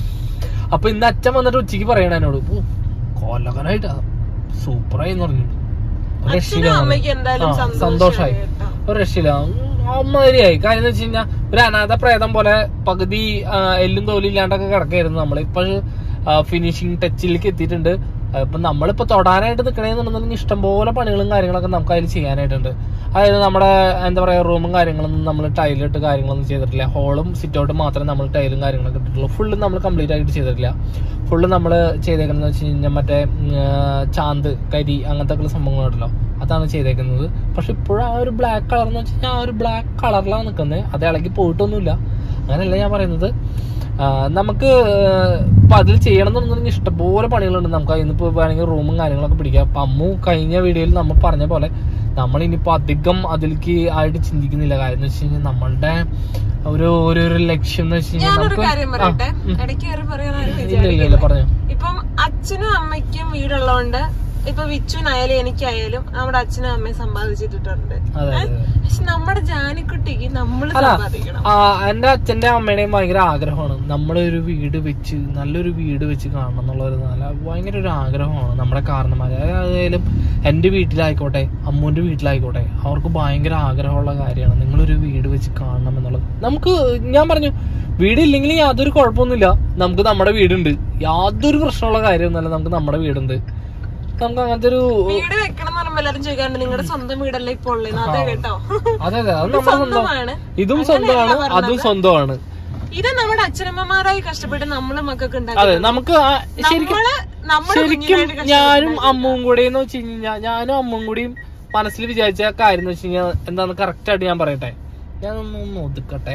അപ്പൊ ഇന്ന് അച്ഛൻ വന്നിട്ട് ഉച്ചക്ക് പറയണ എന്നോട് "ഓ, കൊല്ലകനായിട്ടാ സൂപ്പറായി പറഞ്ഞു ഒരു രക്ഷയില്ല അമ്മയ്ക്ക് എന്തായാലും ആ, സന്തോഷമായി സന്തോഷായി കേട്ടോ. ഒരു രക്ഷയില്ല അമ്മാതിരിയായി കാര്യം എന്ന് വെച്ച് കഴിഞ്ഞാൽ ഒരു അനാഥ പ്രേതം പോലെ പകുതി ആ, എല്ലും തോലും ഇല്ലാണ്ടൊക്കെ കിടക്കായിരുന്നു നമ്മളിപ്പോ ഫിനിഷിങ് ടച്ചിലേക്ക് എത്തിയിട്ടുണ്ട് ഇപ്പൊ നമ്മളിപ്പോ തൊടാനായിട്ട് നിൽക്കണേന്നുണ്ടെന്നുണ്ടെങ്കിൽ ഇഷ്ടംപോലെ പണികളും കാര്യങ്ങളൊക്കെ നമുക്ക് അതിൽ ചെയ്യാനായിട്ടുണ്ട് അതായത് നമ്മുടെ എന്താ പറയാ റൂമും കാര്യങ്ങളൊന്നും നമ്മൾ ടൈലിട്ട് കാര്യങ്ങളൊന്നും ചെയ്തിട്ടില്ല ഹോളും സിറ്റൗട്ടും മാത്രമേ നമ്മൾ ടൈലും കാര്യങ്ങളൊക്കെ ഇട്ടിട്ടുള്ളൂ ഫുള്ള് നമ്മൾ കംപ്ലീറ്റ് ആയിട്ട് ചെയ്തിട്ടില്ല ഫുള്ള് നമ്മൾ ചെയ്തേക്കുന്നത് വെച്ച് കഴിഞ്ഞാൽ മറ്റേ ഉം, ആ, ചാന്ത് കരി അങ്ങനത്തെ ഒക്കെ സംഭവങ്ങളുണ്ടല്ലോ അതാണ് ചെയ്തേക്കുന്നത് പക്ഷെ ഇപ്പോഴും ആ ഒരു ബ്ലാക്ക് കളർ എന്ന് വെച്ച് കഴിഞ്ഞാൽ ആ ഒരു ബ്ലാക്ക് കളറിലാണ് നിൽക്കുന്നത് അത് ഇളകി പോയിട്ടൊന്നുമില്ല അങ്ങനെയല്ല ഞാൻ പറയുന്നത് ആ, നമുക്ക് ഇപ്പൊ അതിൽ ചെയ്യണം എന്നുണ്ടെങ്കിൽ ഇഷ്ടംപോലെ പണികളുണ്ട് നമുക്ക് അതിൽ നിന്ന് വേണമെങ്കിൽ റൂമും കാര്യങ്ങളൊക്കെ പിടിക്കാം അപ്പൊ അമ്മു കഴിഞ്ഞ വീഡിയോയിൽ നമ്മൾ പറഞ്ഞ പോലെ നമ്മൾ ഇനിയിപ്പോ അധികം അതിലേക്ക് ആയിട്ട് ചിന്തിക്കുന്നില്ല കാര്യം എന്ന് വെച്ച് കഴിഞ്ഞാൽ നമ്മളുടെ ഒരു ഒരു ഒരു ലക്ഷ്യം എന്ന് വെച്ച് കഴിഞ്ഞാൽ ഞാനൊരു നമുക്ക് കാര്യം പറയട്ടെ ഇടയ്ക്ക് കയറി പറയാനാരും ഇല്ല ഇല്ല ഇല്ല പറഞ്ഞു ഇപ്പം അച്ഛനും അമ്മയ്ക്കും വീടുള്ളതുകൊണ്ട് ഇപ്പൊ വിച്ചുവിനായാലും എനിക്കായാലും നമ്മുടെ അച്ഛനും അമ്മയും സമ്പാദിച്ചിട്ടുണ്ട് അതെ അതെ അതെ പക്ഷെ നമ്മുടെ ജാനിക്കുട്ടിക്ക് നമ്മൾ അല്ല സമ്പാദിക്കണം ആ, എന്റെ അച്ഛന്റെ അമ്മയുടെയും ഭയങ്കര ആഗ്രഹമാണ് നമ്മുടെ ഒരു വീട് വെച്ച് നല്ലൊരു വീട് വെച്ച് കാണണം എന്നുള്ള ഒരു നല്ല ഭയങ്കര ഒരു ആഗ്രഹമാണ് നമ്മുടെ കാരണന്മാര് അതായാലും എന്റെ വീട്ടിലായിക്കോട്ടെ അമ്മൂന്റെ വീട്ടിലായിക്കോട്ടെ അവർക്ക് ഭയങ്കര ആഗ്രഹമുള്ള കാര്യമാണ് നിങ്ങളൊരു വീട് വെച്ച് കാണണം എന്നുള്ളത് നമുക്ക് ഞാൻ പറഞ്ഞു വീടില്ലെങ്കിൽ യാതൊരു കുഴപ്പമൊന്നുമില്ല നമുക്ക് നമ്മുടെ വീടുണ്ട് യാതൊരു പ്രശ്നമുള്ള കാര്യമൊന്നുമല്ല നമുക്ക് നമ്മുടെ വീടുണ്ട് നമുക്ക് അങ്ങനത്തെ ഒരു വീട് വെക്കണം എന്ന് പറയുമ്പോ എല്ലാരും ചോദിക്കാറുണ്ട് നിങ്ങളുടെ സ്വന്തം വീടല്ലേ ഇപ്പോൾ ഉള്ളതെന്ന് അതെ കേട്ടോ അതെ അതെ അത് നമ്മുടെ സ്വന്തം സ്വന്തമാണ് ഇതും സ്വന്തമാണ് അതും സ്വന്തമാണ് ഇത് നമ്മുടെ അച്ഛനമ്മമാരായി കഷ്ടപ്പെട്ട് നമ്മളെ മക്കൾക്ക് ഉണ്ടാക്കി അതെ നമുക്ക് ആ ശരിക്കും നമ്മള് നമ്മുടെ ശരിക്കും കുഞ്ഞിനായിട്ട് ഞാനും അമ്മും കൂടെ എന്ന് വെച്ച് കഴിഞ്ഞാൽ ഞാനും അമ്മും കൂടിയും മനസ്സിൽ വിചാരിച്ച കാര്യം എന്ന് വെച്ച് കഴിഞ്ഞാൽ എന്താന്ന് കറക്റ്റ് ആയിട്ട് ഞാൻ പറയട്ടെ ഞാനൊന്ന് ഒന്ന് ഒതുക്കട്ടെ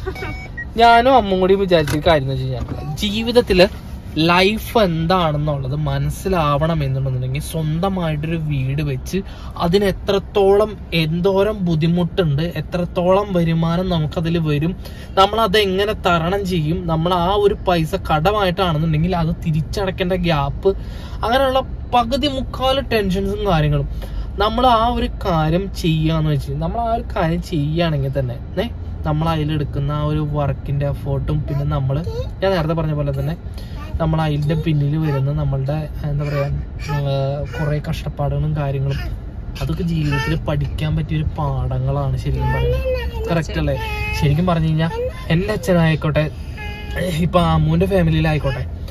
ഞാനും അമ്മും കൂടി വിചാരിച്ച കാര്യം എന്ന് വെച്ച് കഴിഞ്ഞാൽ ജീവിതത്തില് ലൈഫ് എന്താണെന്നുള്ളത് മനസ്സിലാവണം എന്നുണ്ടെന്നുണ്ടെങ്കിൽ സ്വന്തമായിട്ടൊരു വീട് വെച്ച് അതിന് എത്രത്തോളം എന്തോരം ബുദ്ധിമുട്ടുണ്ട് എത്രത്തോളം വരുമാനം നമുക്കതിൽ വരും നമ്മൾ അത് എങ്ങനെ തരണം ചെയ്യും നമ്മൾ ആ ഒരു പൈസ കടമായിട്ടാണെന്നുണ്ടെങ്കിൽ അത് തിരിച്ചടക്കേണ്ട ഗ്യാപ്പ് അങ്ങനെയുള്ള പകുതി മുക്കാൽ ടെൻഷൻസും കാര്യങ്ങളും നമ്മൾ ആ ഒരു കാര്യം ചെയ്യാന്ന് വെച്ച് നമ്മൾ ആ ഒരു കാര്യം ചെയ്യുകയാണെങ്കിൽ തന്നെ ഏ നമ്മൾ അതിലെടുക്കുന്ന ആ ഒരു വർക്കിന്റെ എഫേർട്ടും പിന്നെ നമ്മൾ ഞാൻ നേരത്തെ പറഞ്ഞ പോലെ തന്നെ നമ്മൾ അതിന്റെ പിന്നിൽ വരുന്ന നമ്മളുടെ എന്താ പറയാ കുറെ കഷ്ടപ്പാടുകളും കാര്യങ്ങളും അതൊക്കെ ജീവിതത്തിൽ പഠിക്കാൻ പറ്റിയ ഒരു പാഠങ്ങളാണ് ശരിക്കും പറയുന്നത് കറക്റ്റ് അല്ലേ ശരിക്കും പറഞ്ഞു കഴിഞ്ഞാൽ എൻ്റെ അച്ഛനായിക്കോട്ടെ ഇപ്പൊ അമ്മൂന്റെ ഫാമിലിയിലായിക്കോട്ടെ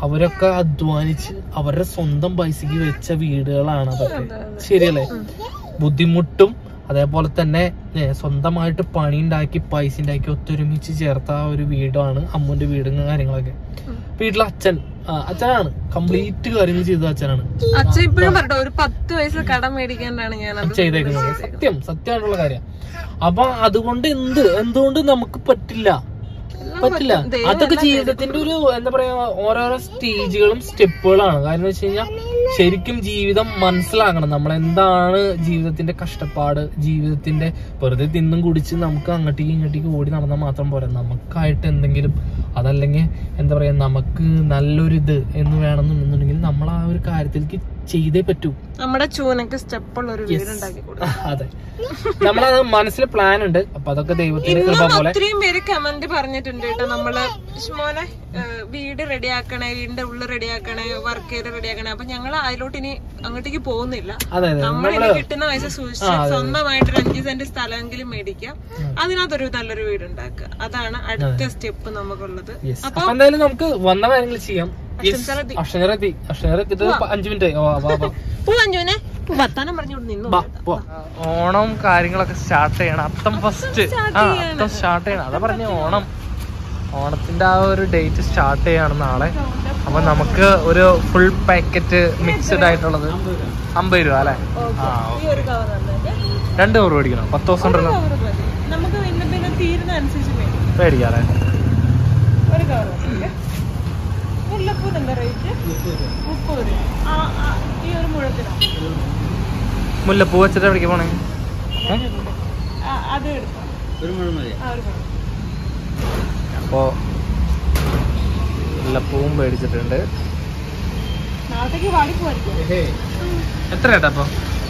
അവരൊക്കെ അധ്വാനിച്ച് അവരുടെ സ്വന്തം പൈസക്ക് വെച്ച വീടുകളാണ് അതൊക്കെ ശരിയല്ലേ ബുദ്ധിമുട്ടും അതേപോലെ തന്നെ ഏ, സ്വന്തമായിട്ട് പണി ഉണ്ടാക്കി പൈസ ഉണ്ടാക്കി ഒത്തൊരുമിച്ച് ചേർത്ത ആ ഒരു വീടാണ് അമ്മുന്റെ വീടും കാര്യങ്ങളൊക്കെ വീട്ടിലെ അച്ഛൻ ആ, അച്ഛനാണ് കംപ്ലീറ്റ് കാര്യങ്ങൾ ചെയ്തത് അച്ഛനാണ് അച്ഛൻ ഇപ്പോഴും പറഞ്ഞോ ഒരു പത്ത് വയസ്സ് കടം മേടിക്കാണ്ടാണ് ഞാൻ അത് ചെയ്തേക്കുന്നത് സത്യം സത്യമായിട്ടുള്ള കാര്യം അപ്പൊ അതുകൊണ്ട് എന്ത് എന്തുകൊണ്ട് നമുക്ക് പറ്റില്ല പറ്റില്ല അതൊക്കെ ജീവിതത്തിന്റെ ഒരു എന്താ പറയാ ഓരോരോ സ്റ്റേജുകളും സ്റ്റെപ്പുകളാണ് കാരണം വെച്ച് കഴിഞ്ഞാൽ ശരിക്കും ജീവിതം മനസ്സിലാക്കണം നമ്മൾ എന്താണ് ജീവിതത്തിന്റെ കഷ്ടപ്പാട് ജീവിതത്തിന്റെ വെറുതെ തിന്നും കുടിച്ച് നമുക്ക് അങ്ങോട്ടേക്ക് ഇങ്ങോട്ടേക്ക് ഓടി നടന്നാൽ മാത്രം പോരാ നമുക്കായിട്ട് എന്തെങ്കിലും അതല്ലെങ്കിൽ എന്താ പറയാ നമുക്ക് നല്ലൊരു ഇത് എന്ന് വേണമെന്നുണ്ടെന്നുണ്ടെങ്കിൽ നമ്മൾ ആ ഒരു കാര്യത്തിലേക്ക് ചെയ്തേ പറ്റൂ നമ്മുടെ ചൂനക്ക് സ്റ്റെപ്പുള്ള ഒരു വീട് ഉണ്ടാക്കി കൊടുക്കും അതെ നമ്മളത് മനസ്സിൽ പ്ലാൻ ഉണ്ട് അപ്പൊ അതൊക്കെ ദൈവത്തിന്റെ കൃപ പോലെ ഒത്തിരിയും പേര് കമന്റ് പറഞ്ഞിട്ടുണ്ട് കേട്ടോ നമ്മള് മോനെ ഏഹ്, വീട് റെഡിയാക്കണേ വീടിന്റെ ഉള്ളിൽ റെഡിയാക്കണേ വർക്ക് ചെയ്ത് റെഡിയാക്കണേ അപ്പൊ ഞങ്ങൾ അതിലോട്ട് ഇനി അങ്ങോട്ടേക്ക് പോകുന്നില്ല അതെ അതെ നമ്മൾ ഇനി കിട്ടുന്ന പൈസ സൂക്ഷിച്ച് സ്വന്തമായിട്ട് ഒരു അഞ്ച് സെന്റ് സ്ഥലമെങ്കിലും മേടിക്കാം അതിനകത്തൊരു നല്ലൊരു വീട് ഉണ്ടാക്കുക അതാണ് അടുത്ത സ്റ്റെപ്പ് നമുക്കുള്ളത് Yes. അപ്പൊ എന്തായാലും നമുക്ക് വന്ന കാര്യങ്ങൾ ചെയ്യാം അക്ഷരത്തി. അക്ഷരത്തി അക്ഷരത്തിട്ട് അഞ്ചു മിനിറ്റ് വാ വാ വാ പൂ അഞ്ജുനെ വർത്താനം പറഞ്ഞോണ്ട് നിന്നു വാ, പോ. ഓണം കാര്യങ്ങളൊക്കെ സ്റ്റാർട്ട് ചെയ്യണം അത്തം ഫസ്റ്റ് ആ അത്തം സ്റ്റാർട്ട് ചെയ്യണം അതാ പറഞ്ഞ ഓണം ഓണത്തിന്റെ ആ ഒരു ഡേറ്റ് സ്റ്റാർട്ട് ചെയ്യാണ് നാളെ അപ്പൊ നമുക്ക് ഒരു ഫുൾ പാക്കറ്റ് മിക്സ്ഡ് ആയിട്ടുള്ളത് അമ്പത് രൂപ അല്ലെ ആ ഈ ഒരു കവർ തന്നെ രണ്ട് കവർ മേടിക്കണം പത്ത് ദിവസം ഉണ്ടല്ലോ കവർ മതി നമുക്ക് പിന്നെ പിന്നെ തീരുന്ന അനുസരിച്ച് മേടിക്കാം മേടിക്കാറേ ഒരു കവർ മുല്ലപ്പൂന് എന്താ റേറ്റ് മുപ്പത് രൂപ ആ ആ, ഈ ഒരു മുഴത്തിനോ മുല്ലപ്പൂ വെച്ചിട്ട് എവിടേക്ക് പോണേ ഏ? ആ, അത് എടുക്കാം ആ ഒരു മുഴം അപ്പോ മുല്ലപ്പൂവും മേടിച്ചിട്ടുണ്ട് നാളത്തേക്ക് വാടിപ്പോയിരിക്കും എത്ര ഏട്ടാ അപ്പൊ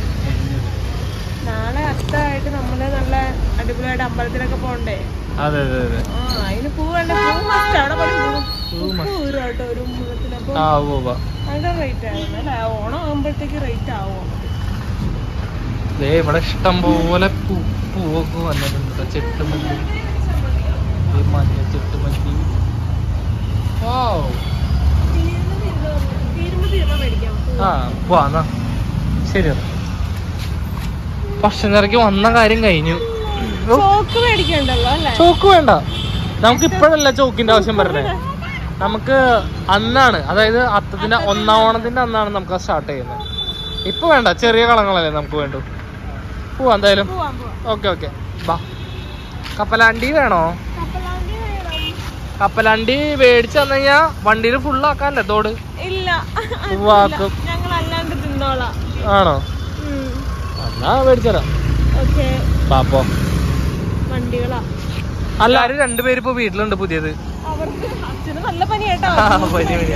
നാളെ അത്തായിട്ട് നമ്മള് നല്ല അടിപൊളിയായിട്ട് അമ്പലത്തിലൊക്കെ പോണ്ടേ അതെ അതെ അതെ ആ അതിന് പൂ വേണ്ട പൂ മസ്റ്റ് അവിടെ പറയും പൂ പൂ ഒരു കേട്ടോ ഒരു മുഴത്തിന് അപ്പൊ ആ ഉവ്വ് ഉവ്വ്. ഭയങ്കര റേറ്റ് ആയിരുന്നു അല്ലേ ഓണം ആകുമ്പോഴത്തേക്ക് റേറ്റ് ആവും ദേ ഇവിടെ ഇഷ്ടം പോലെ പൂ പൂവൊക്കെ വന്നിട്ടുണ്ട് കേട്ടോ. ചെട്ടുമല്ലി ഈ മഞ്ഞ ചെട്ടുമല്ലി Wow. തീരുമ്പോ തീരുമ്പോ തീരുമ്പോ മേടിക്കാം ആ പോവാ എന്നാ ശരി എന്നാ. ഭക്ഷണത്തിറക്കി വന്ന കാര്യം കഴിഞ്ഞു ഓ, ചോക്ക് മേടിക്കണ്ടല്ലോ അല്ലേ ചോക്ക് വേണ്ട നമുക്ക് ഇപ്പോഴല്ല ചോക്കിന്റെ ആവശ്യം വരണേ നമുക്ക് അന്നാണ് അതായത് അത്തത്തിന്റെ ഒന്നാം ഓണത്തിന്റെ അന്നാണ് നമുക്ക് സ്റ്റാർട്ട് ചെയ്യുന്നത് ഇപ്പൊ വേണ്ട ചെറിയ കളങ്ങളല്ലേ നമുക്ക് വേണ്ടു പോവാ എന്തായാലും പോവാം പോവാം ഓക്കെ ഓക്കെ ബാ കപ്പലാണ്ടി വേണോ കപ്പലാണ്ടി വേണം കപ്പലാണ്ടി മേടിച്ചു തന്നു കഴിഞ്ഞാ വണ്ടിയിൽ ഫുള്ളാക്കാല്ലേ തോട് ഇല്ല ഉവ്വാക്കും ഞങ്ങൾ അല്ലാണ്ട് തിന്നോളാം ആണോ എന്നാ മേടിച്ചരാം ഓക്കെ ബാപ്പോ വണ്ടികളാ എല്ലാരും രണ്ടുപേരും ഇപ്പൊ വീട്ടിലുണ്ട് പുതിയത് അവർക്ക് അച്ഛന് നല്ല പനി കേട്ടോ ആ, പനി പനിയാ.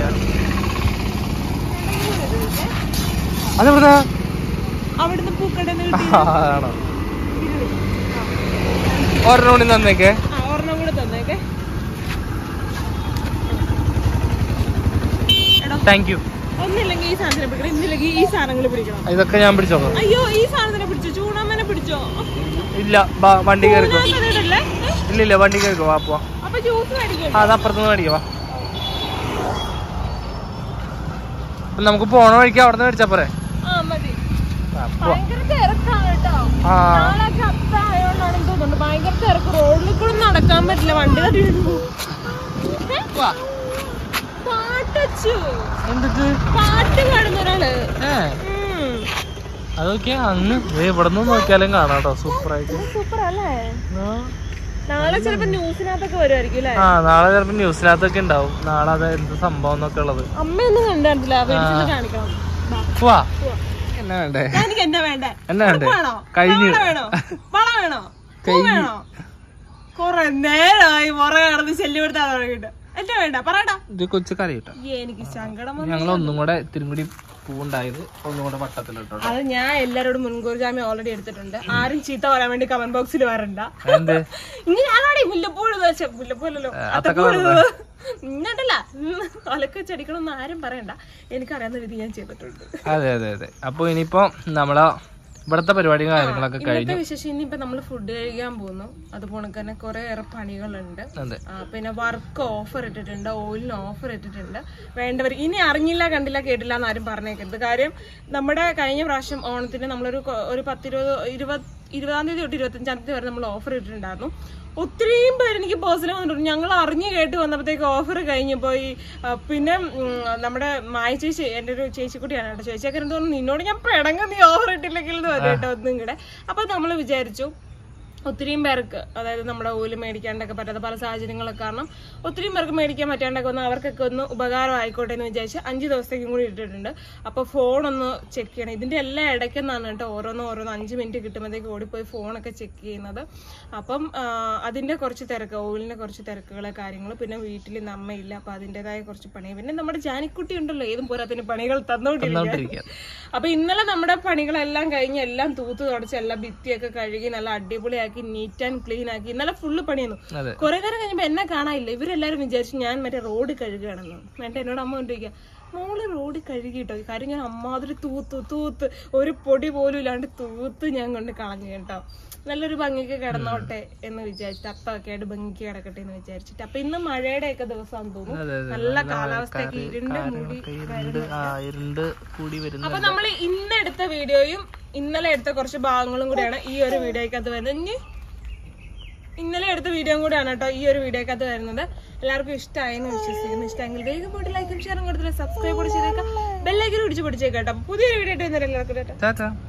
അതെവിടുന്നാ അവിടുന്ന് പൂക്കടന്ന് ആ, ആണോ ഒരെണ്ണം കൂടി തന്നേക്കേ ആ ഒരെണ്ണം കൂടെ തന്നേക്കെ എടാ താങ്ക് യു ഒന്നില്ലെങ്കിൽ ഈ സാധനത്തിനെ പിടിക്കണം ഇന്നില്ലെങ്കിൽ ഈ സാധനങ്ങൾ പിടിക്കണം ഇതൊക്കെ ഞാൻ പിടിച്ചോക്കാം അയ്യോ ഈ സാധനത്തിനെ പിടിച്ചോ ചൂടാമ്മനെ പിടിച്ചോ ഇല്ല ബാ, വണ്ടി കയറിക്കോ ചൂടാമ്മനല്ലേ ഇല്ല ഇല്ല വണ്ടി കയറിക്കോ വാ പോവാ അപ്പൊ ജ്യൂസ് മേടിക്കും ആ, അത് അപ്പുറത്തുനിന്ന് മേടിക്കാം വാ അപ്പൊ നമുക്ക് പോണ വഴിക്ക് അവിടെ നിന്ന് മേടിച്ചാ പോരെ ആ മതി ആ, പോവാ. ഭയങ്കര തിരക്കാണ് കേട്ടോ ആ നാളെ ചത്തായോണ്ടാണെന്ന് തോന്നുന്നുണ്ട് ഭയങ്കര തിരക്ക് റോഡിൽ കൂടെ നടക്കാൻ പറ്റില്ല വണ്ടി തട്ടി വീഴുന്നു. ഏ? വാ. പാട്ടച്ചു എന്തിട്ട് പാട്ട് പാടുന്ന ഒരാള് ഏ ഉം. അതൊക്കെ അങ്ങ് ദേ ഇവിടെ നിന്ന് നോക്കിയാലും കാണാം കേട്ടോ സൂപ്പർ ആയിട്ട് ഇത് സൂപ്പർ അല്ലേ ആ. നാളെ ചിലപ്പോ ന്യൂസിനകത്തൊക്കെ വരുമായിരിക്കും അല്ലേ ആ നാളെ ചിലപ്പോ ന്യൂസിനകത്തൊക്കെ ഉണ്ടാവും നാളെ അത് എന്ത് സംഭവം എന്നൊക്കെ ഉള്ളത് അമ്മയൊന്നും കണ്ടിട്ടില്ല വീട്ടിൽ കാണിക്കണം ബാ, പോവാ പോവാ. എന്നാ വേണ്ടേ എനിക്ക് എന്നാ വേണ്ടേ എന്നാ വേണ്ടേ വേണോ കഴിഞ്ഞു വള വേണോ വള വേണോ പൂ കഴിഞ്ഞു. വേണോ കൊറേ നേരമായി പുറകെ കിടന്ന് ശല്യപ്പെടുത്താൻ തുടങ്ങിയിട്ട് എന്താ വേണ്ട പറയടാ ഇത് കൊച്ചു കരയിട്ടോ ഈ എനിക്ക് സങ്കടം വന്നു ഞങ്ങൾ ഒന്നും കൂടെ ഇത്തിരി കൂടി പൂവുണ്ടായത് ഒന്നും കൂടെ വട്ടത്തിലിട്ടോ അത് ഞാൻ എല്ലാരോടും മുൻകൂർ ജാമ്യം ഓൾറെഡി എടുത്തിട്ടുണ്ട് ആരും ചീത്ത പറയാൻ വേണ്ടി കമന്റ് ബോക്സിൽ വരണ്ട എന്ത് ഇങ്ങനെയാണോടി മുല്ലപ്പൂഴ് മുല്ലപ്പൂലല്ലോ അത്തപ്പൂഴ് ഇങ്ങോട്ടല്ല ഒലക്ക് ചെടിക്കണമെന്ന് ആരും പറയണ്ട എനിക്കറിയാവുന്ന രീതി ഞാൻ ചെയ്തിട്ടുണ്ട് അതെ അതെ അതെ അപ്പൊ ഇനിയിപ്പോ നമ്മളെ ഇവിടത്തെ പരിപാടിയും കാര്യങ്ങളൊക്കെ കഴിഞ്ഞു ഇന്നത്തെ വിശേഷം ഇനിയിപ്പോ നമ്മള് ഫുഡ് കഴിക്കാൻ പോകുന്നു അതുപോലെ തന്നെ കുറെ ഏറെ പണികളുണ്ട് അതെ ആ, പിന്നെ വർക്ക് ഓഫർ ഇട്ടിട്ടുണ്ട് ഓയിലിന് ഓഫർ ഇട്ടിട്ടുണ്ട് വേണ്ടവർ ഇനി അറിഞ്ഞില്ല കണ്ടില്ല കേട്ടില്ല എന്ന് ആരും പറഞ്ഞേക്കരുത് കാര്യം നമ്മുടെ കഴിഞ്ഞ പ്രാവശ്യം ഓണത്തിന് നമ്മളൊരു കൊ- ഒരു പത്തിരുപത് ഇരുപത് ഇരുപതാം തീയതി തൊട്ട് ഇരുപത്തഞ്ചാം തീയതി വരെ നമ്മൾ ഓഫർ ഇട്ടിട്ടുണ്ടായിരുന്നു ഒത്തിരിയും പേര് എനിക്ക് പേഴ്സണൽ വന്നിട്ടുണ്ട് ഞങ്ങൾ അറിഞ്ഞു കേട്ട് വന്നപ്പോഴത്തേക്ക് ഓഫർ കഴിഞ്ഞു പോയി ആ, പിന്നെ ഉം, നമ്മുടെ മായ ചേച്ചി എൻ്റെ ഒരു ചേച്ചിക്കുട്ടിയാണ് കേട്ടോ ചേച്ചിയൊക്കെ എന്ത് പറഞ്ഞു നിന്നോട് ഞാൻ പിടങ്ങ നീ ഓഫർ ഇട്ടില്ലെങ്കിൽ എന്ന് പറഞ്ഞു കേട്ടോ ഒന്നും കൂടെ അപ്പൊ നമ്മൾ വിചാരിച്ചു ഒത്തിരിയും പേർക്ക് അതായത് നമ്മുടെ ഓയില് മേടിക്കാണ്ടൊക്കെ പറ്റാത്ത പല സാഹചര്യങ്ങളൊക്കെ കാരണം ഒത്തിരിയും പേർക്ക് മേടിക്കാൻ പറ്റാണ്ടൊക്കെ ഒന്ന് അവർക്കൊക്കെ ഒന്ന് ഉപകാരം ആയിക്കോട്ടെ എന്ന് വിചാരിച്ച് അഞ്ച് ദിവസത്തേക്കും കൂടി ഇട്ടിട്ടുണ്ട് അപ്പോൾ ഫോൺ ഒന്ന് ചെക്ക് ചെയ്യണം ഇതിന്റെ എല്ലാം ഇടയ്ക്കെന്നാണ് കേട്ടോ ഓരോന്ന് ഓരോന്ന് അഞ്ച് മിനിറ്റ് കിട്ടുമ്പോഴത്തേക്ക് ഓടിപ്പോയി ഫോണൊക്കെ ചെക്ക് ചെയ്യുന്നത് അപ്പം ആ, അതിന്റെ കുറച്ച് തിരക്ക് ഓയിലിന്റെ കുറച്ച് തിരക്കുകൾ കാര്യങ്ങൾ പിന്നെ വീട്ടിൽ ഇന്ന് അമ്മയില്ല അപ്പൊ അതിൻ്റെതായ കുറച്ച് പണി പിന്നെ നമ്മുടെ ജാനിക്കുട്ടി ഉണ്ടല്ലോ ഏതും പോരാത്തിന് പണികൾ തന്നോണ്ടിരിക്കുക തന്നോണ്ടിരിക്കുക. അപ്പൊ ഇന്നലെ നമ്മുടെ പണികളെല്ലാം കഴിഞ്ഞ് എല്ലാം തൂത്ത് തുടച്ച് എല്ലാം ഭിത്തിയൊക്കെ കഴുകി നല്ല അടിപൊളിയാക്കി നീറ്റ് ആൻഡ് ക്ലീൻ ആക്കി ഇന്നലെ ഫുള്ള് പണിയെന്നു അതെ കുറെ നേരം കഴിഞ്ഞപ്പോ എന്നെ കാണാനില്ല ഇവരെല്ലാരും വിചാരിച്ചു ഞാൻ മറ്റേ റോഡ് കഴുകുകയാണെന്ന് എന്നിട്ട് എന്നോട് അമ്മ കൊണ്ടിരിക്കുക മോള് റോഡ് കഴുകിട്ടോ കാര്യം ഞാൻ അമ്മാതിരി തൂത്ത് തൂത്ത് ഒരു പൊടി പോലും ഇല്ലാണ്ട് തൂത്ത് ഞാൻ കൊണ്ട് കളഞ്ഞു കേട്ടോ നല്ലൊരു ഭംഗിക്ക് കിടന്നോട്ടെ എന്ന് വിചാരിച്ചിട്ട് അപ്പൊക്കെ ആയിട്ട് ഭംഗിക്ക് കിടക്കട്ടെ എന്ന് വിചാരിച്ചിട്ട് അപ്പൊ ഇന്ന് മഴയുടെ ഒക്കെ ദിവസം തോന്നുന്നു അതെ, അതെ. നല്ല കാലാവസ്ഥയൊക്കെ ഇരുണ്ട് മൂടി ഇരുണ്ട് ആ ഇരുണ്ട് കൂടി വരുന്നു അപ്പൊ നമ്മൾ ഇന്ന് എടുത്ത വീഡിയോയും ഇന്നലെ എടുത്ത കുറച്ച് ഭാഗങ്ങളും കൂടെയാണ് ഈ ഒരു വീഡിയോക്കകത്ത് വരുന്നത് ഇനി ഇന്നലെ എടുത്ത വീഡിയോയും കൂടെയാണ് കേട്ടോ ഈ ഒരു വീഡിയോക്കകത്ത് വരുന്നത് എല്ലാവർക്കും ഇഷ്ടമായെന്ന് വിശ്വസിക്കുന്നു ഇഷ്ടമെങ്കിൽ വേഗം പോയിട്ട് ലൈക്കും ഷെയറും കൊടുത്തില്ല സബ്സ്ക്രൈബ് കൂടി ചെയ്തേക്കാം ബെല്ലൈക്കൻ പിടിച്ച് പിടിച്ചേക്കാം കേട്ടോ പുതിയൊരു വീഡിയോ ആയിട്ട് വന്നേരം എല്ലാവർക്കും കേട്ടോ ടാറ്റാ